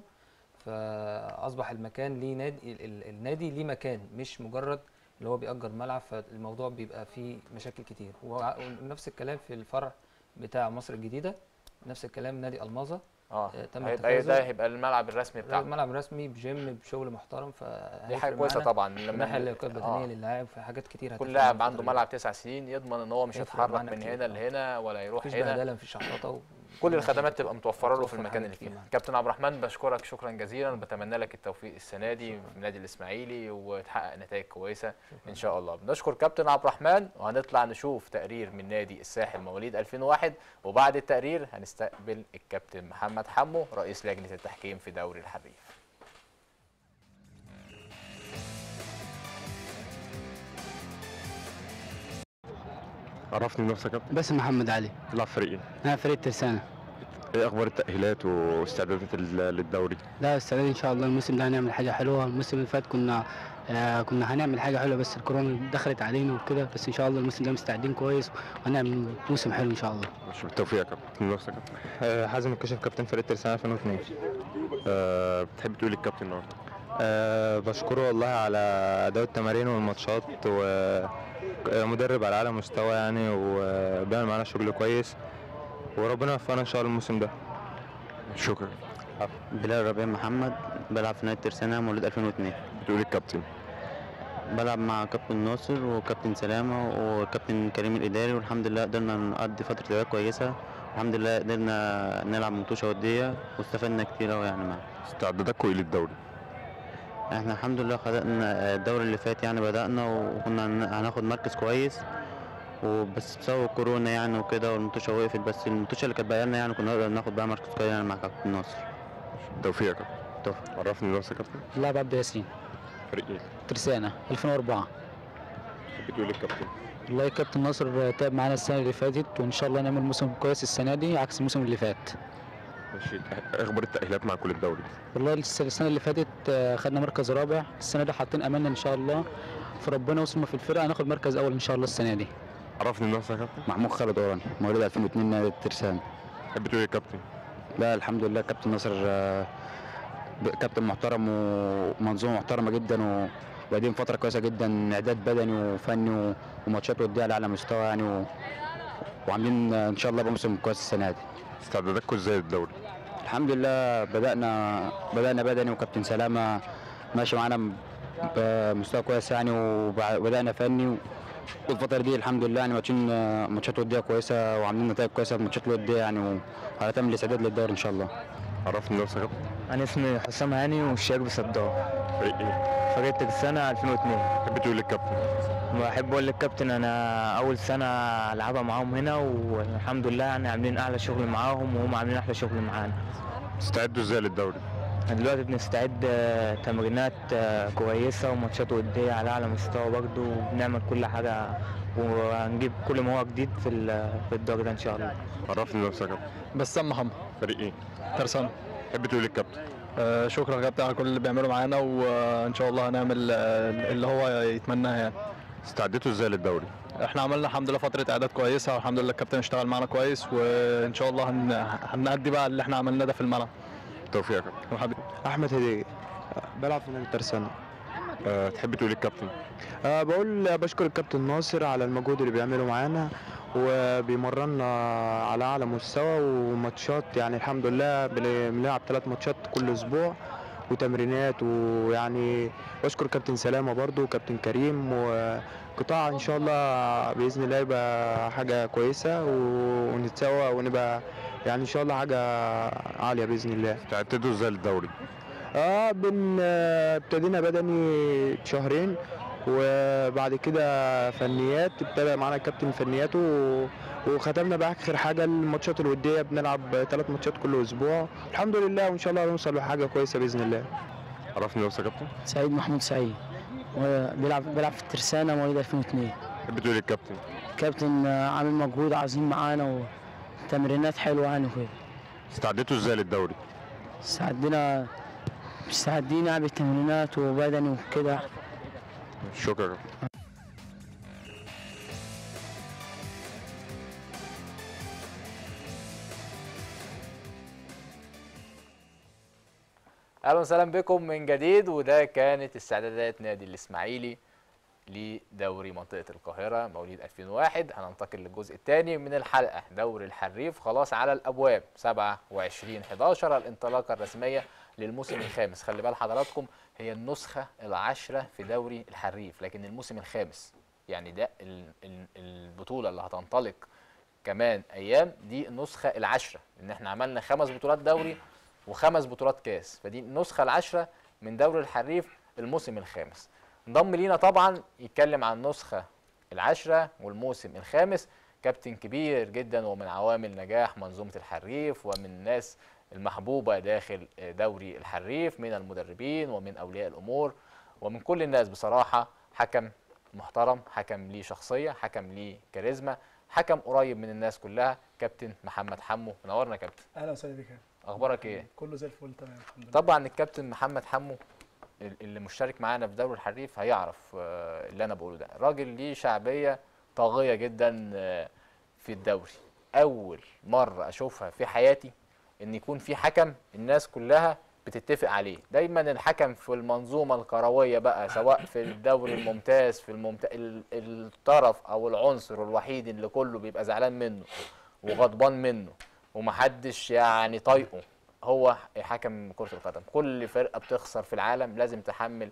فاصبح المكان ليه نادي ال- ال- النادي ليه مكان مش مجرد اللي هو بيأجر ملعب فالموضوع بيبقى فيه مشاكل كتير وع- ونفس الكلام في الفرع بتاع مصر الجديدة نفس الكلام نادي الماظة اه آه، تم هيبقى إيه ده اتخاذه. هيبقى الملعب الرسمي بتاعه ملعب رسمي بجيم بشغل محترم ف دي حاجة كويسة طبعا من ناحية اللياقة البدنية آه. للاعب في حاجات كتير كل هتفرق لاعب معاه عنده الفترة ملعب تسع سنين يضمن ان هو مش هيفرق هيتحرك معانا من كتير، هنا آه. لهنا ولا يروح مفيش هنا بهدلة مفيش شحططة كل الخدمات تبقى متوفره له في متوفر المكان حاجة اللي كتير فيه معاه. كابتن عبد الرحمن بشكرك شكرا جزيلا بتمنى لك التوفيق السنه دي في النادي الاسماعيلي وتحقق نتائج كويسه ان شاء الله بنشكر كابتن عبد الرحمن وهنطلع نشوف تقرير من نادي الساحل مواليد 2001 وبعد التقرير هنستقبل الكابتن محمد حمو رئيس لجنه التحكيم في دوري الحريف عرفني بنفسك يا كابتن باسم محمد علي تلعب فريق ايه؟ انا فريق ترسانة ايه اخبار التأهيلات واستعدادات ال- للدوري؟ لا السنة دي ان شاء الله الموسم ده هنعمل حاجة حلوة الموسم اللي فات كنا آه كنا هنعمل حاجة حلوة بس الكورونا دخلت علينا وكده بس ان شاء الله الموسم ده مستعدين كويس وهنعمل موسم حلو ان شاء الله مش بالتوفيق يا كابتن بنفسك يا كابتن آه، حازم الكشف كابتن فريق ترسانة 2002 أه بتحب تقول الكابتن النهارده؟ أه بشكره والله على أداء التمارين والماتشات ومدرب على أعلى مستوى يعني وبيعمل معانا شغل كويس وربنا يوفقنا إن شاء الله الموسم ده شكرا بلال ربيع محمد بلعب في نادي ترسانة مولود 2002 بتقول الكابتن بلعب مع كابتن ناصر وكابتن سلامة وكابتن كريم الإداري والحمد لله قدرنا نقضي فترة علاج كويسة الحمد لله قدرنا نلعب مطوشة ودية واستفدنا كتير أوي يعني معاها استعداداتكم ايه للدوري؟ احنا الحمد لله خدنا الدوري اللي فات يعني بدأنا وكنا هن- هناخد مركز كويس وبس بسبب الكورونا يعني وكده والمطوشة وقفت بس المطوشة اللي كانت باقية لنا يعني كنا نقدر ناخد بقى مركز كويس يعني مع كابتن ناصر توفيق يا كابتن توفيق عرفني نفسك يا كابتن لاعب عبد ياسين فريق ايه؟ ترسانة 2004 تحب تقول للكابتن والله كابتن ناصر تعب معانا السنة اللي فاتت وإن شاء الله نعمل موسم كويس السنة دي عكس الموسم اللي فات ماشي اخبار التأهيلات مع كل الدوري والله الس- السنة اللي فاتت آه، خدنا مركز رابع السنة دي حاطين أملنا إن شاء الله في ربنا وصلنا في الفرقة هناخد مركز أول إن شاء الله السنة دي عرفني نفسك يا كابتن محمود خالد اوراني مواليد 2002 نادي الترسانة تحب تقول للكابتن لا الحمد لله كابتن ناصر آه، ب- كابتن محترم ومنظومه محترمه جدا و- وبعدين فتره كويسه جدا اعداد بدني وفني و- وماتشات وديه على اعلى مستوى يعني و... وعاملين آه، ان شاء الله موسم كويس السنه دي استعداداتكم ازاي للدوري؟ الحمد لله بدانا بدانا بدني وكابتن سلامه ماشي معانا بمستوى كويس يعني وبدانا فني والفترة دي الحمد لله يعني ماتشين ماتشات ودية كويسة وعاملين نتائج كويسة في الماتشات الودية يعني وعلى تم الاستعداد للدوري إن شاء الله. عرفني نفسك يا كابتن انا اسمي حسام هاني والشيخ بصدام فريق ايه؟ فريق السنة 2002 تحب تقول للكابتن بحب اقول للكابتن انا اول سنة العبها معاهم هنا والحمد لله يعني عاملين اعلى شغل معاهم وهم عاملين احلى شغل معانا استعدوا ازاي للدوري؟ احنا دلوقتي بنستعد آه، تمرينات آه، كويسة وماتشات ودية على اعلى مستوى برضه وبنعمل كل حاجة وهنجيب كل ما هو جديد في ال- في الدوري ده ان شاء الله عرفني نفسك يا كابتن بسام محمد فريق ايه؟ ترسانة تحب تقول للكابتن آه شكرا يا كابتن على كل اللي بيعمله معانا وان شاء الله هنعمل آه، اللي هو يتمناه يعني استعدتوا ازاي للدوري؟ احنا عملنا الحمد لله فتره اعداد كويسه والحمد لله الكابتن اشتغل معانا كويس وان شاء الله هن... هنأدي بقى اللي احنا عملناه ده في الملعب توفيق يا كابتن حبيبي احمد هديه بلعب في نادي الترسانة أه تحب تقول للكابتن أه بقول بشكر الكابتن ناصر على المجهود اللي بيعمله معانا وبيمرنا على اعلى مستوى وماتشات يعني الحمد لله بن- بنلعب ثلاث ماتشات كل اسبوع وتمرينات ويعني بشكر كابتن سلامه برضو وكابتن كريم وقطاع ان شاء الله باذن الله يبقى حاجه كويسه و- ونتسوى ونبقى يعني ان شاء الله حاجه عاليه باذن الله استعدتوا ازاي للدوري؟ اه بن آه، ابتدينا بدني شهرين وبعد كده فنيات ابتدى معانا كابتن فنيات و... وختمنا باخر حاجه الماتشات الوديه بنلعب ثلاث ماتشات كل اسبوع الحمد لله وان شاء الله هنوصل لحاجه كويسه باذن الله عرفني نفسك يا كابتن سعيد محمود سعيد بيلعب بيلعب في الترسانة مواليد 2002 تحب تقول للكابتن كابتن آه، عامل مجهود عظيم معانا وتمرينات حلوة يعني وكده استعدتوا ازاي للدوري؟ استعدينا مستعدين يعني بالتمرينات وبدني وكده شكرا يا كابتن اهلا وسهلا بكم من جديد وده كانت استعدادات نادي الاسماعيلي لدوري منطقه القاهره مواليد 2001 هننتقل للجزء الثاني من الحلقه دوري الحريف خلاص على الابواب 27 11 الانطلاقه الرسميه للموسم الخامس خلي بال حضراتكم هي النسخه العاشره في دوري الحريف لكن الموسم الخامس يعني ده ال- ال- البطوله اللي هتنطلق كمان ايام دي النسخه العاشره ان احنا عملنا خمس بطولات دوري وخمس بطولات كاس فدي النسخه العاشره من دوري الحريف الموسم الخامس انضم لينا طبعا يتكلم عن النسخه العاشره والموسم الخامس كابتن كبير جدا ومن عوامل نجاح منظومه الحريف ومن الناس المحبوبه داخل دوري الحريف من المدربين ومن اولياء الامور ومن كل الناس بصراحه حكم محترم حكم ليه شخصيه حكم ليه كاريزما حكم قريب من الناس كلها كابتن محمد حمو منورنا يا كابتن اهلا وسهلا بك اخبارك ايه كله زي الفل تمام الحمد لله طبعا الكابتن محمد حمو ال- اللي مشترك معانا في دوري الحريف هيعرف آه، اللي انا بقوله ده راجل ليه شعبيه طاغيه جدا آه، في الدوري اول مره اشوفها في حياتي ان يكون في حكم الناس كلها بتتفق عليه دايما الحكم في المنظومه الكرويه بقى سواء في الدوري الممتاز في الممت... ال- الطرف او العنصر الوحيد اللي كله بيبقى زعلان منه وغضبان منه ومحدش يعني طايقه هو حكم كرة القدم كل فرقة بتخسر في العالم لازم تحمل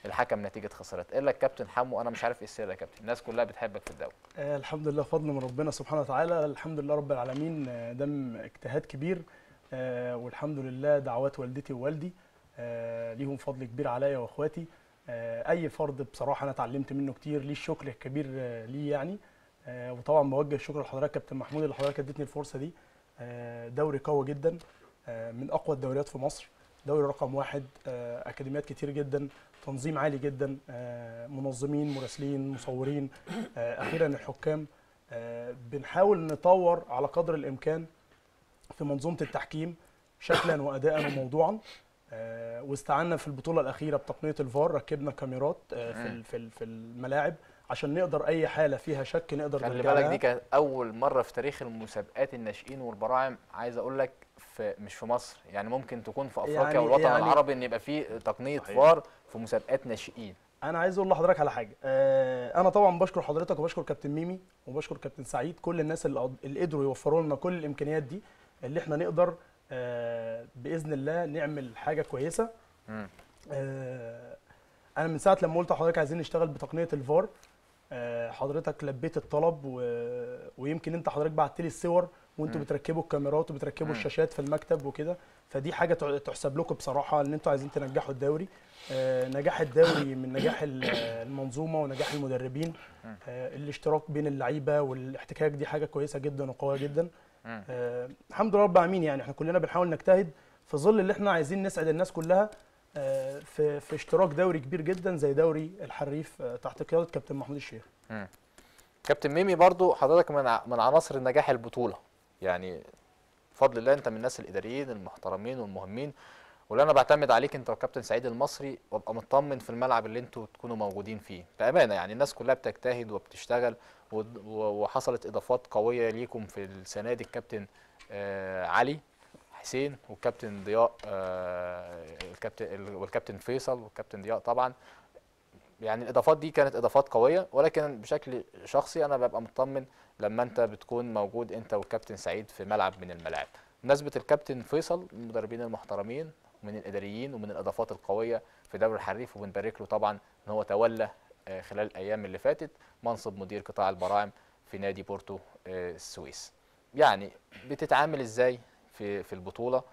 الحكم نتيجه خسارات الا الكابتن حمو انا مش عارف ايه السر يا كابتن الناس كلها بتحبك في الدوري آه الحمد لله فضل من ربنا سبحانه وتعالى الحمد لله رب العالمين آه، ده م- اجتهاد كبير آه والحمد لله دعوات والدتي ووالدي آه ليهم فضل كبير عليا واخواتي آه اي فرد بصراحه انا اتعلمت منه كتير ليه الشكر الكبير آه ليه يعني آه وطبعا بوجه الشكر لحضرتك كابتن محمود اللي حضرتك اديتني الفرصه دي آه دوري قوي جدا آه من اقوى الدوريات في مصر دوري رقم واحد آه اكاديميات كتير جدا تنظيم عالي جدا آه منظمين مراسلين مصورين آه اخيرا الحكام آه بنحاول نطور على قدر الامكان في منظومه التحكيم شكلا واداء وموضوعا آه واستعنا في البطوله الاخيره بتقنيه الفار ركبنا كاميرات آه في مم. ال- في ال- في الملاعب عشان نقدر اي حاله فيها شك نقدر خلي نرجع بالك لها. دي كانت اول مره في تاريخ المسابقات الناشئين والبراعم عايز اقول لك في مش في مصر يعني ممكن تكون في افريقيا يعني- والوطن يعني- العربي ان يبقى فيه تقنيه صحيح. فار في مسابقات ناشئين انا عايز اقول لحضرتك على حاجه آه، انا طبعا بشكر حضرتك وبشكر كابتن ميمي وبشكر كابتن سعيد كل الناس اللي قض- اللي قدروا يوفروا لنا كل الامكانيات دي اللي احنا نقدر آه، باذن الله نعمل حاجه كويسه مم. آه، انا من ساعه لما قلت لحضرتك عايزين نشتغل بتقنيه الفار آه، حضرتك لبيت الطلب و... ويمكن انت حضرتك بعت لي الصور وانتوا مم. بتركبوا الكاميرات وبتركبوا مم. الشاشات في المكتب وكده فدي حاجه تع- تحسب لكم بصراحه ان انتوا عايزين تنجحوا الدوري آه، نجاح الدوري من نجاح ال- المنظومه ونجاح المدربين مم. آه، الاشتراك بين اللعيبه والاحتكاك دي حاجه كويسه جدا وقويه جدا مم. آه، الحمد لله رب العالمين يعني احنا كلنا بنحاول نجتهد في ظل اللي احنا عايزين نسعد الناس كلها آه، في في اشتراك دوري كبير جدا زي دوري الحريف آه، تحت قياده كابتن محمود الشيخ مم. كابتن ميمي برضو حضرتك من ع- من عناصر النجاح البطوله يعني بفضل الله انت من الناس الاداريين المحترمين والمهمين واللي انا بعتمد عليك انت وكابتن سعيد المصري وابقى مطمن في الملعب اللي انتوا تكونوا موجودين فيه بامانه يعني الناس كلها بتجتهد وبتشتغل ود- و- وحصلت اضافات قويه ليكم في السنه دي الكابتن آه علي حسين والكابتن ضياء آه الكابتن والكابتن فيصل والكابتن ضياء طبعا يعني الاضافات دي كانت اضافات قويه ولكن بشكل شخصي انا ببقى مطمن لما انت بتكون موجود انت والكابتن سعيد في ملعب من الملاعب بمناسبه الكابتن فيصل من المدربين المحترمين ومن الاداريين ومن الاضافات القويه في دوري الحريف وبنبارك له طبعا ان هو تولى آه، خلال الايام اللي فاتت منصب مدير قطاع البراعم في نادي بورتو آه، السويس يعني بتتعامل ازاي في في البطوله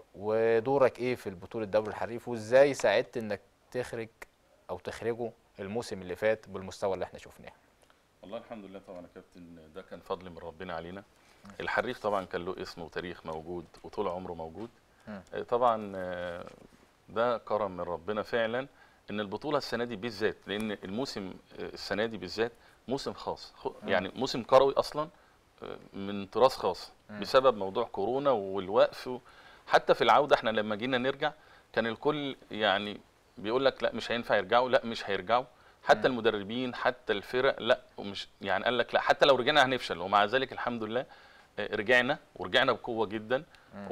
ودورك ايه في البطوله دوري الحريف وازاي ساعدت انك تخرج او تخرجه الموسم اللي فات بالمستوى اللي احنا شفناه والله الحمد لله طبعا يا كابتن ده كان فضل من ربنا علينا الحريف طبعا كان له اسم وتاريخ موجود وطول عمره موجود مم. آه، طبعا آه، ده كرم من ربنا فعلا ان البطوله السنه دي بالذات لان الموسم آه، السنه دي بالذات موسم خاص خ- مم. يعني موسم كروي اصلا آه، من طراز خاص مم. بسبب موضوع كورونا والوقف و- حتى في العوده احنا لما جينا نرجع كان الكل يعني بيقول لك لا مش هينفع يرجعوا لا مش هيرجعوا حتى المدربين حتى الفرق لا ومش يعني قال لك لا حتى لو رجعنا هنفشل ومع ذلك الحمد لله آه، رجعنا ورجعنا بقوه جدا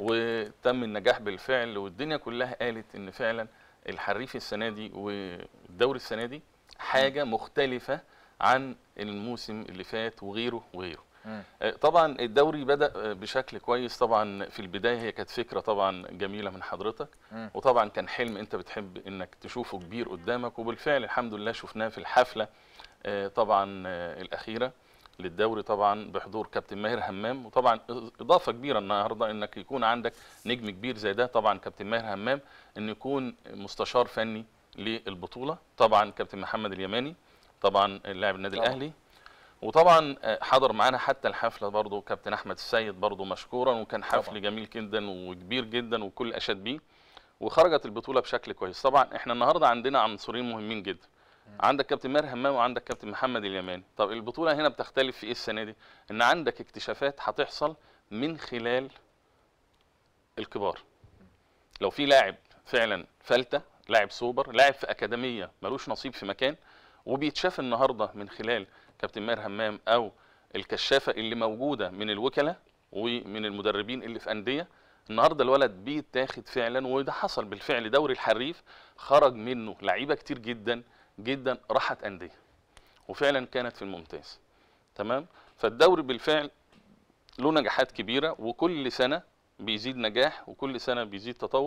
وتم النجاح بالفعل والدنيا كلها قالت ان فعلا الحريف السنه دي والدوري السنه دي حاجه مختلفه عن الموسم اللي فات وغيره وغيره مم. آه، طبعا الدوري بدا آه، بشكل كويس طبعا في البدايه هي كانت فكره طبعا جميله من حضرتك مم. وطبعا كان حلم انت بتحب انك تشوفه كبير قدامك وبالفعل الحمد لله شفناه في الحفله آه، طبعا آه، الاخيره للدوري طبعا بحضور كابتن ماهر همام وطبعا اضافه كبيره النهارده انك يكون عندك نجم كبير زي ده طبعا كابتن ماهر همام انه يكون مستشار فني للبطوله طبعا كابتن محمد اليماني طبعا اللاعب النادي طبعاً. الاهلي وطبعا آه، حضر معانا حتى الحفله برضو كابتن احمد السيد برضو مشكورا وكان حفل طبعاً. جميل جدا وكبير جدا والكل اشاد بيه وخرجت البطوله بشكل كويس طبعا احنا النهارده عندنا عنصرين مهمين جدا عندك كابتن ماهر همام وعندك كابتن محمد اليماني طب البطوله هنا بتختلف في ايه السنه دي ان عندك اكتشافات هتحصل من خلال الكبار لو في لاعب فعلا فلته لاعب سوبر لاعب في اكاديميه ملوش نصيب في مكان وبيتشاف النهارده من خلال كابتن ماهر همام او الكشافه اللي موجوده من الوكلاء ومن المدربين اللي في انديه النهارده الولد بيتاخد فعلا وده حصل بالفعل دوري الحريف خرج منه لعيبه كتير جدا جدا راحت انديه وفعلا كانت في الممتاز تمام فالدوري بالفعل له نجاحات كبيره وكل سنه بيزيد نجاح وكل سنه بيزيد تطور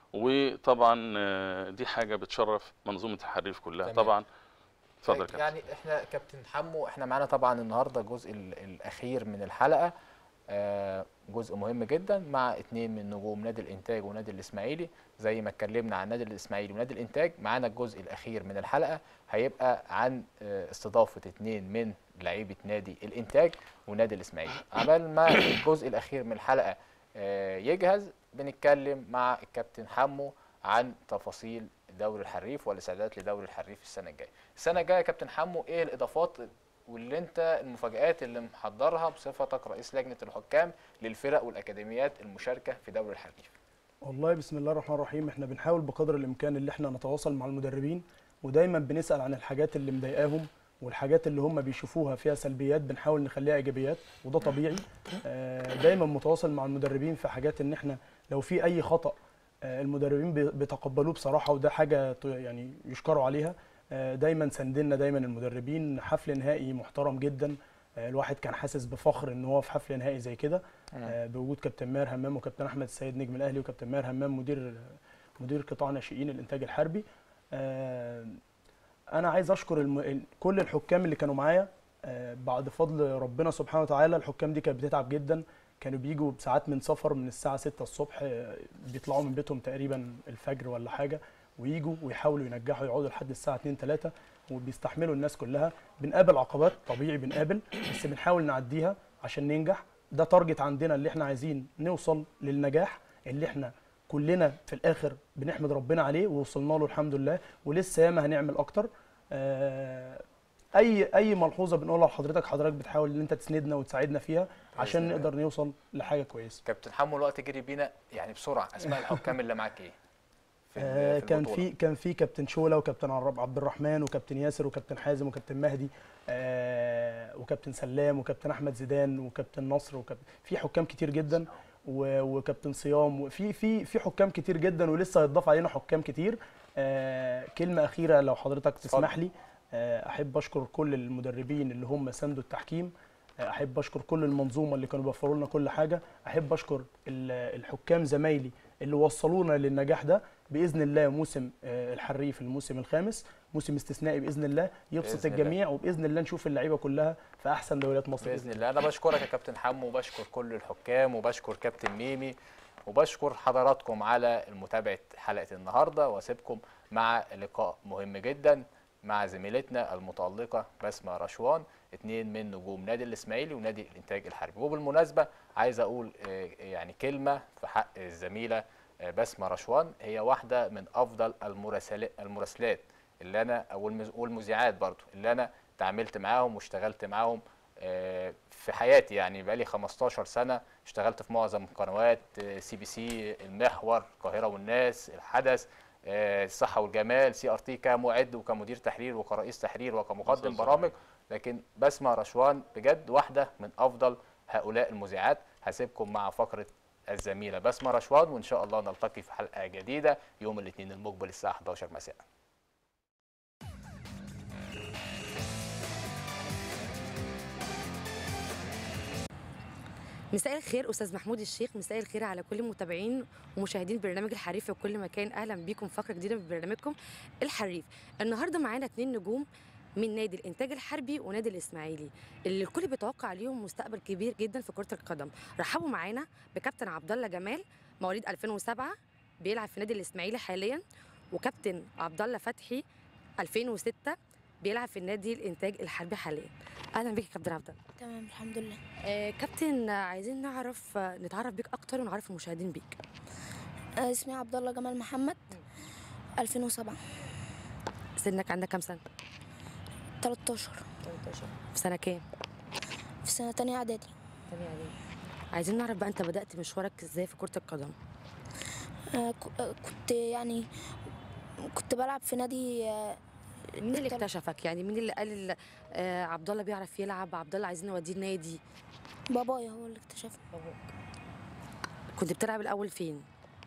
وطبعا آه، دي حاجه بتشرف منظومه الحريف كلها تمام. طبعا اتفضل يا كابتن يعني احنا كابتن حمو احنا معانا طبعا النهارده الجزء ال- الاخير من الحلقه آه، جزء مهم جدا مع اتنين من نجوم نادي الانتاج ونادي الاسماعيلي زي ما اتكلمنا عن نادي الاسماعيلي ونادي الانتاج معانا الجزء الاخير من الحلقه هيبقى عن آه، استضافه اتنين من لعيبه نادي الانتاج ونادي الاسماعيلي عمال ما الجزء الاخير من الحلقه آه، يجهز بنتكلم مع الكابتن حمو عن تفاصيل دوري الحريف والاستعدادات لدوري الحريف السنه الجايه السنه الجايه يا كابتن حمو ايه الاضافات واللي انت المفاجآت اللي محضرها بصفتك رئيس لجنه الحكام للفرق والاكاديميات المشاركه في دوري الحريف والله بسم الله الرحمن الرحيم احنا بنحاول بقدر الامكان اللي احنا نتواصل مع المدربين ودايما بنسال عن الحاجات اللي مضايقاهم والحاجات اللي هم بيشوفوها فيها سلبيات بنحاول نخليها ايجابيات وده طبيعي آه، دايما متواصل مع المدربين في حاجات ان احنا لو في اي خطا آه، المدربين بي- بيتقبلوه بصراحه وده حاجه ت- يعني يشكروا عليها آه، دايما ساندنا دايما المدربين حفل نهائي محترم جدا آه، الواحد كان حاسس بفخر ان هو في حفل نهائي زي كده آه، بوجود كابتن ماهر همام وكابتن احمد السيد نجم الاهلي وكابتن ماهر همام مدير مدير قطاع ناشئين الانتاج الحربي آه، انا عايز اشكر الم... ال- كل الحكام اللي كانوا معايا آه، بعد فضل ربنا سبحانه وتعالى الحكام دي كانت بتتعب جدا كانوا بيجوا بساعات من سفر من الساعه 6 الصبح آه، بيطلعوا من بيتهم تقريبا الفجر ولا حاجه ويجوا ويحاولوا ينجحوا يقعدوا لحد الساعه 2 3 وبيستحملوا الناس كلها بنقابل عقبات طبيعي بنقابل بس بنحاول نعديها عشان ننجح ده تارجت عندنا اللي احنا عايزين نوصل للنجاح اللي احنا كلنا في الاخر بنحمد ربنا عليه ووصلنا له الحمد لله ولسه ياما هنعمل اكتر آه، اي اي ملحوظه بنقولها لحضرتك حضرتك بتحاول ان انت تسندنا وتساعدنا فيها عشان الله. نقدر نوصل لحاجه كويسه كابتن حمو الوقت جري بينا يعني بسرعه اسماء الحكام اللي معاك ايه في ال- آه، في كان البطولة؟ في كان في كابتن شوله وكابتن عرب عبد الرحمن وكابتن ياسر وكابتن حازم وكابتن مهدي آه، وكابتن سلام وكابتن احمد زيدان وكابتن نصر وكابتن في حكام كتير جدا و- وكابتن صيام وفي في في حكام كتير جدا ولسه هيتضاف علينا حكام كتير آه، كلمه اخيره لو حضرتك تسمح لي آه، احب اشكر كل المدربين اللي هم ساندوا التحكيم آه، احب اشكر كل المنظومه اللي كانوا بيوفروا لنا كل حاجه احب اشكر ال- الحكام زمايلي اللي وصلونا للنجاح ده باذن الله موسم آه، الحريف الموسم الخامس موسم استثنائي باذن الله يبسط بإذن الله. الجميع وباذن الله نشوف اللعيبه كلها في احسن دوريات مصر باذن الله انا بشكرك يا كابتن حمو وبشكر كل الحكام وبشكر كابتن ميمي وبشكر حضراتكم على متابعه حلقه النهارده واسيبكم مع لقاء مهم جدا مع زميلتنا المتالقه بسمه رشوان اتنين من نجوم نادي الاسماعيلي ونادي الانتاج الحربي وبالمناسبه عايز اقول آه، يعني كلمه في حق الزميله آه، بسمه رشوان هي واحده من افضل المراسلات المراسلات اللي انا او المز- والمذيعات برضو اللي انا تعاملت معاهم واشتغلت معاهم آه، في حياتي يعني بقالي 15 سنه اشتغلت في معظم قنوات سي بي سي المحور القاهره والناس الحدث آه، الصحه والجمال سي ار تي كمعد وكمدير تحرير وكرئيس تحرير وكمقدم أستاذ برامج لكن بسمه رشوان بجد واحده من افضل هؤلاء المذيعات هسيبكم مع فقره الزميله بسمه رشوان وان شاء الله نلتقي في حلقه جديده يوم الاثنين المقبل الساعه 11 مساء مساء الخير استاذ محمود الشيخ مساء الخير على كل متابعين ومشاهدين برنامج الحريف في كل مكان اهلا بيكم في فقره جديده من برنامجكم الحريف النهارده معانا اتنين نجوم من نادي الانتاج الحربي ونادي الاسماعيلي اللي الكل بيتوقع عليهم مستقبل كبير جدا في كره القدم رحبوا معانا بكابتن عبد الله جمال مواليد 2007 بيلعب في نادي الاسماعيلي حاليا وكابتن عبد الله فتحي 2006 بيلعب في النادي الانتاج الحربي حاليا اهلا بيك يا كابتن عبد الله تمام الحمد لله آه كابتن آه، عايزين نعرف آه، نتعرف بيك اكتر ونعرف المشاهدين بيك آه، اسمي عبد الله جمال محمد 2007 سنك عندك كام سنه 13 13 في سنه كام في سنة تانية إعدادي تانية اعدادي عايزين نعرف بقى انت بدات مشوارك ازاي في كره القدم آه، ك- آه، كنت يعني كنت بلعب في نادي آه، مين اللي اكتشفك يعني مين اللي قال ال- آه عبد الله بيعرف يلعب عبد الله عايزين نوديه النادي بابايا هو اللي اكتشفني كنت بتلعب الاول فين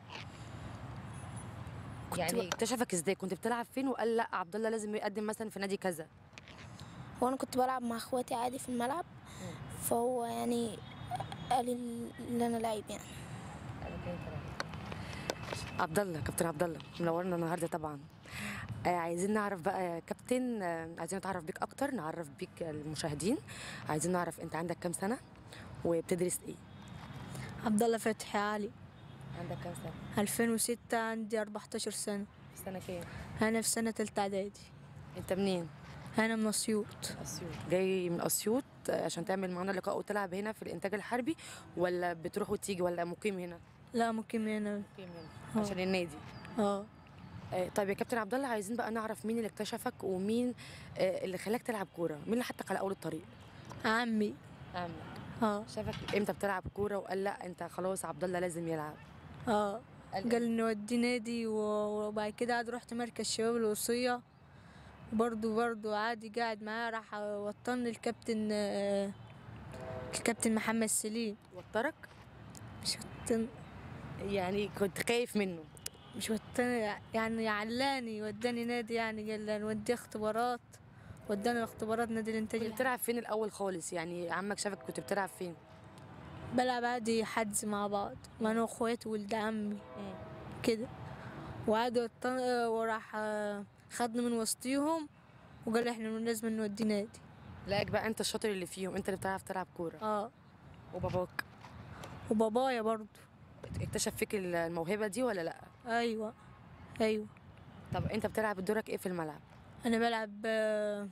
كنت يعني ب- اكتشفك ازاي كنت بتلعب فين وقال لا عبد الله لازم يقدم مثلا في نادي كذا هو أنا كنت بلعب مع إخواتي عادي في الملعب فهو يعني قال لي إن أنا لعيب يعني عبد الله كابتن عبد الله منورنا النهارده طبعا آه عايزين نعرف بقى يا كابتن آه عايزين نتعرف بيك اكتر نعرف بيك المشاهدين عايزين نعرف انت عندك كام سنه وبتدرس ايه عبد الله فتحي علي عندك كام سنه 2006 عندي 14 سنة في سنه كام أنا في سنة تالتة إعدادي انت منين أنا من أسيوط اسيوط جاي من اسيوط آه، عشان تعمل معانا لقاء وتلعب هنا في الانتاج الحربي ولا بتروح وتيجي ولا مقيم هنا لا ممكن هنا مقيم هنا عشان النادي اه آه، طيب يا كابتن عبد الله عايزين بقى نعرف مين اللي اكتشفك ومين آه، اللي خلاك تلعب كوره مين اللي حطك على اول الطريق عمي عمك اه شافك امتى بتلعب كوره وقال لا انت خلاص عبد الله لازم يلعب اه قال نودي نادي و- وبعد كده قعد رحت مركز شباب الوصية برضو برضو عادي قاعد معاه راح وطني الكابتن آه، الكابتن محمد سليم وترك مش وطن يعني كنت خايف منه مش وطني يعني علاني وداني نادي يعني قال لي نودي اختبارات وداني اختبارات نادي الانتاج كنت بتلعب فين الاول خالص يعني عمك شافك كنت بتلعب فين بلعب عادي حجز مع بعض ما انا واخواتي ولد عمي كده وعادي وطن- وراح آه، خدني من وسطيهم وقال احنا لازم نودي نادي لقاك بقى انت الشاطر اللي فيهم انت اللي بتعرف تلعب كوره اه وباباك وبابايا برضو اكتشف فيك الموهبه دي ولا لا ايوه ايوه طب انت بتلعب دورك ايه في الملعب انا بلعب آه،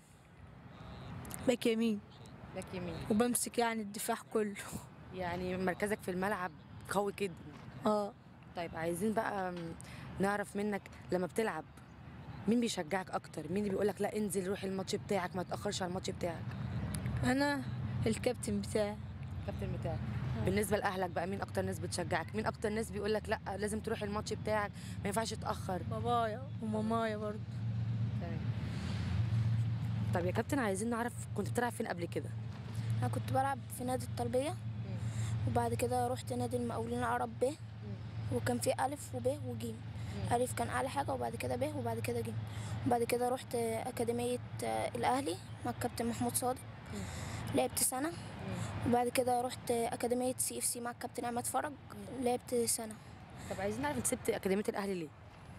باك يمين باك يمين وبمسك يعني الدفاع كله يعني مركزك في الملعب قوي جدا اه طيب عايزين بقى م، نعرف منك لما بتلعب مين بيشجعك اكتر مين اللي بيقولك لا انزل روح الماتش بتاعك ما تاخرش على الماتش بتاعك انا الكابتن بتاعي الكابتن بتاعك بالنسبه لاهلك بقى مين اكتر ناس بتشجعك مين اكتر ناس بيقولك لا لازم تروح الماتش بتاعك ما ينفعش تاخر بابايا ومامايا برضو تمام طب يا كابتن عايزين نعرف كنت بتلعب فين قبل كده انا كنت بلعب في نادي الطلبيه وبعد كده رحت نادي المقاولين العرب ب وكان في الف وب وج الف كان اعلى حاجه وبعد كده ب وبعد كده ج وبعد كده رحت اكاديميه آه، الاهلي مع الكابتن محمود صادق لعبت سنه وبعد كده رحت اكاديميه سي اف سي مع الكابتن احمد فرج لعبت سنه طب عايزين نعرف انت سبت اكاديميه الاهلي ليه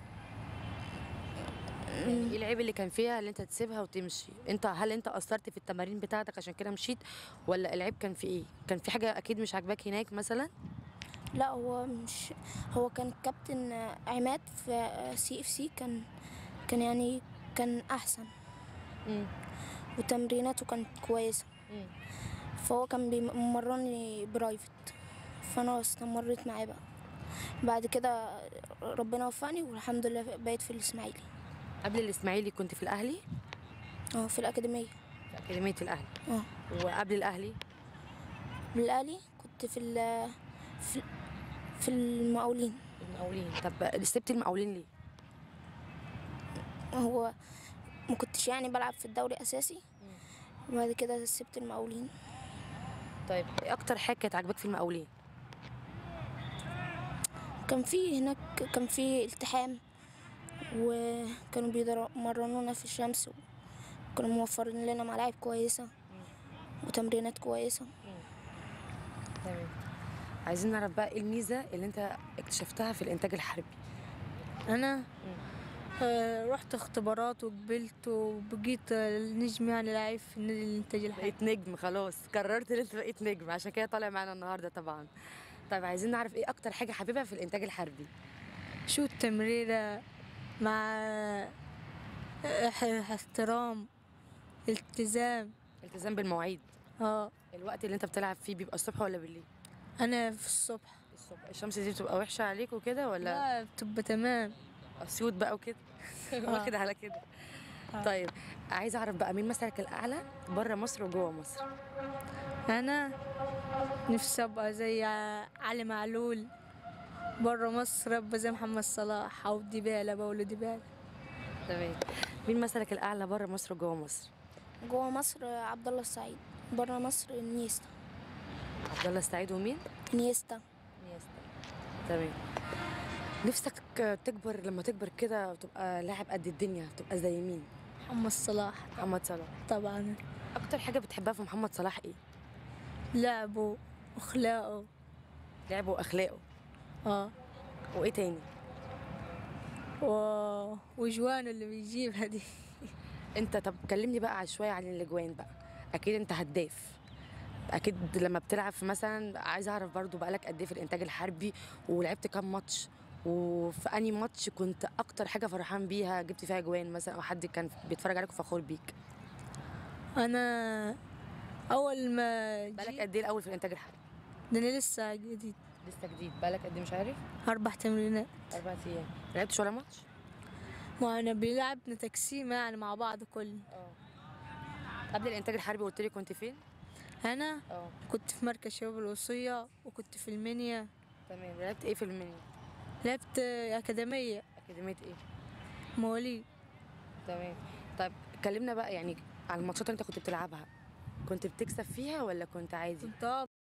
يعني ايه العيب اللي كان فيها اللي انت تسيبها وتمشي انت هل انت قصرت في التمارين بتاعتك عشان كده مشيت ولا العيب كان في ايه كان في حاجه اكيد مش عاجباك هناك مثلا لا هو مش هو كان كابتن آه، عماد في سي اف سي كان كان يعني كان احسن وتمريناته كانت كويسه فهو كان بيمرني برايفت فانا استمريت معاه بقى بعد كده ربنا وفقني والحمد لله بقيت في الاسماعيلي قبل الاسماعيلي كنت في الاهلي اه في الاكاديميه في اكاديميه الاهلي اه وقبل الاهلي بالاهلي كنت في ال في, في المقاولين المقاولين طب سبت المقاولين ليه هو ما كنتش يعني بلعب في الدوري اساسي وبعد كده سبت المقاولين طيب ايه اكتر حاجه كانت عاجباك في المقاولين كان في هناك كان في التحام وكانوا بيمرنونا في الشمس وكانوا موفرين لنا ملاعب كويسة وتمرينات كويسة تمام عايزين نعرف بقى ايه الميزه اللي انت اكتشفتها في الانتاج الحربي انا آه، رحت اختبارات وقبلت وبقيت آه، نجم يعني لعيب في النادي الانتاج الحربي بقيت نجم خلاص قررت ان انت بقيت نجم عشان كده طالع معانا النهارده طبعا طيب عايزين نعرف ايه اكتر حاجه حبيبها في الانتاج الحربي شو التمريرة مع اح- احترام التزام التزام بالمواعيد اه الوقت اللي انت بتلعب فيه بيبقى الصبح ولا بالليل انا في الصبح الصبح الشمس دي بتبقى وحشه عليك وكده ولا لا بتبقى تمام اسيوط بقى وكده واخد على كده طيب عايزه اعرف بقى مين مثلك الاعلى بره مصر وجوه مصر انا نفسي ابقى زي علي معلول بره مصر ابقى زي محمد صلاح او ديبالا بقول ديبالا تمام مين مثلك الاعلى بره مصر وجوه مصر جوه مصر عبد الله السعيد بره مصر انيستا عبد الله السعيد ومين انيستا تمام نفسك تكبر لما تكبر كده وتبقى لاعب قد الدنيا تبقى زي مين محمد صلاح محمد صلاح طبعا اكتر حاجه بتحبها في محمد صلاح ايه لعبه واخلاقه لعبه واخلاقه اه وايه تاني و... وجوان اللي بيجيبها دي انت طب كلمني بقى على شويه عن الاجوان بقى اكيد انت هداف اكيد لما بتلعب في مثلا عايز اعرف برضو بقالك قد ايه في الانتاج الحربي ولعبت كام ماتش وفي انهي ماتش كنت اكتر حاجه فرحان بيها جبت فيها اجوان مثلا او حد كان بيتفرج عليك وفخور بيك انا اول ما بقالك قد ايه الاول في الانتاج الحربي ده انا لسه جديد لسه جديد بقالك قد ايه مش عارف اربع تمرينات اربع ايام ما لعبتش ولا ماتش ما انا بيلعبنا تقسيمه يعني مع بعض كل قبل الانتاج الحربي قلت لي كنت فين انا اه كنت في مركز شباب الوصيه وكنت في المنيا تمام لعبت ايه في المنيا لعبت اكاديميه اكاديميه ايه مواليد تمام طيب كلمنا بقى يعني على الماتشات اللي انت كنت بتلعبها كنت بتكسب فيها ولا كنت عادي كنت اه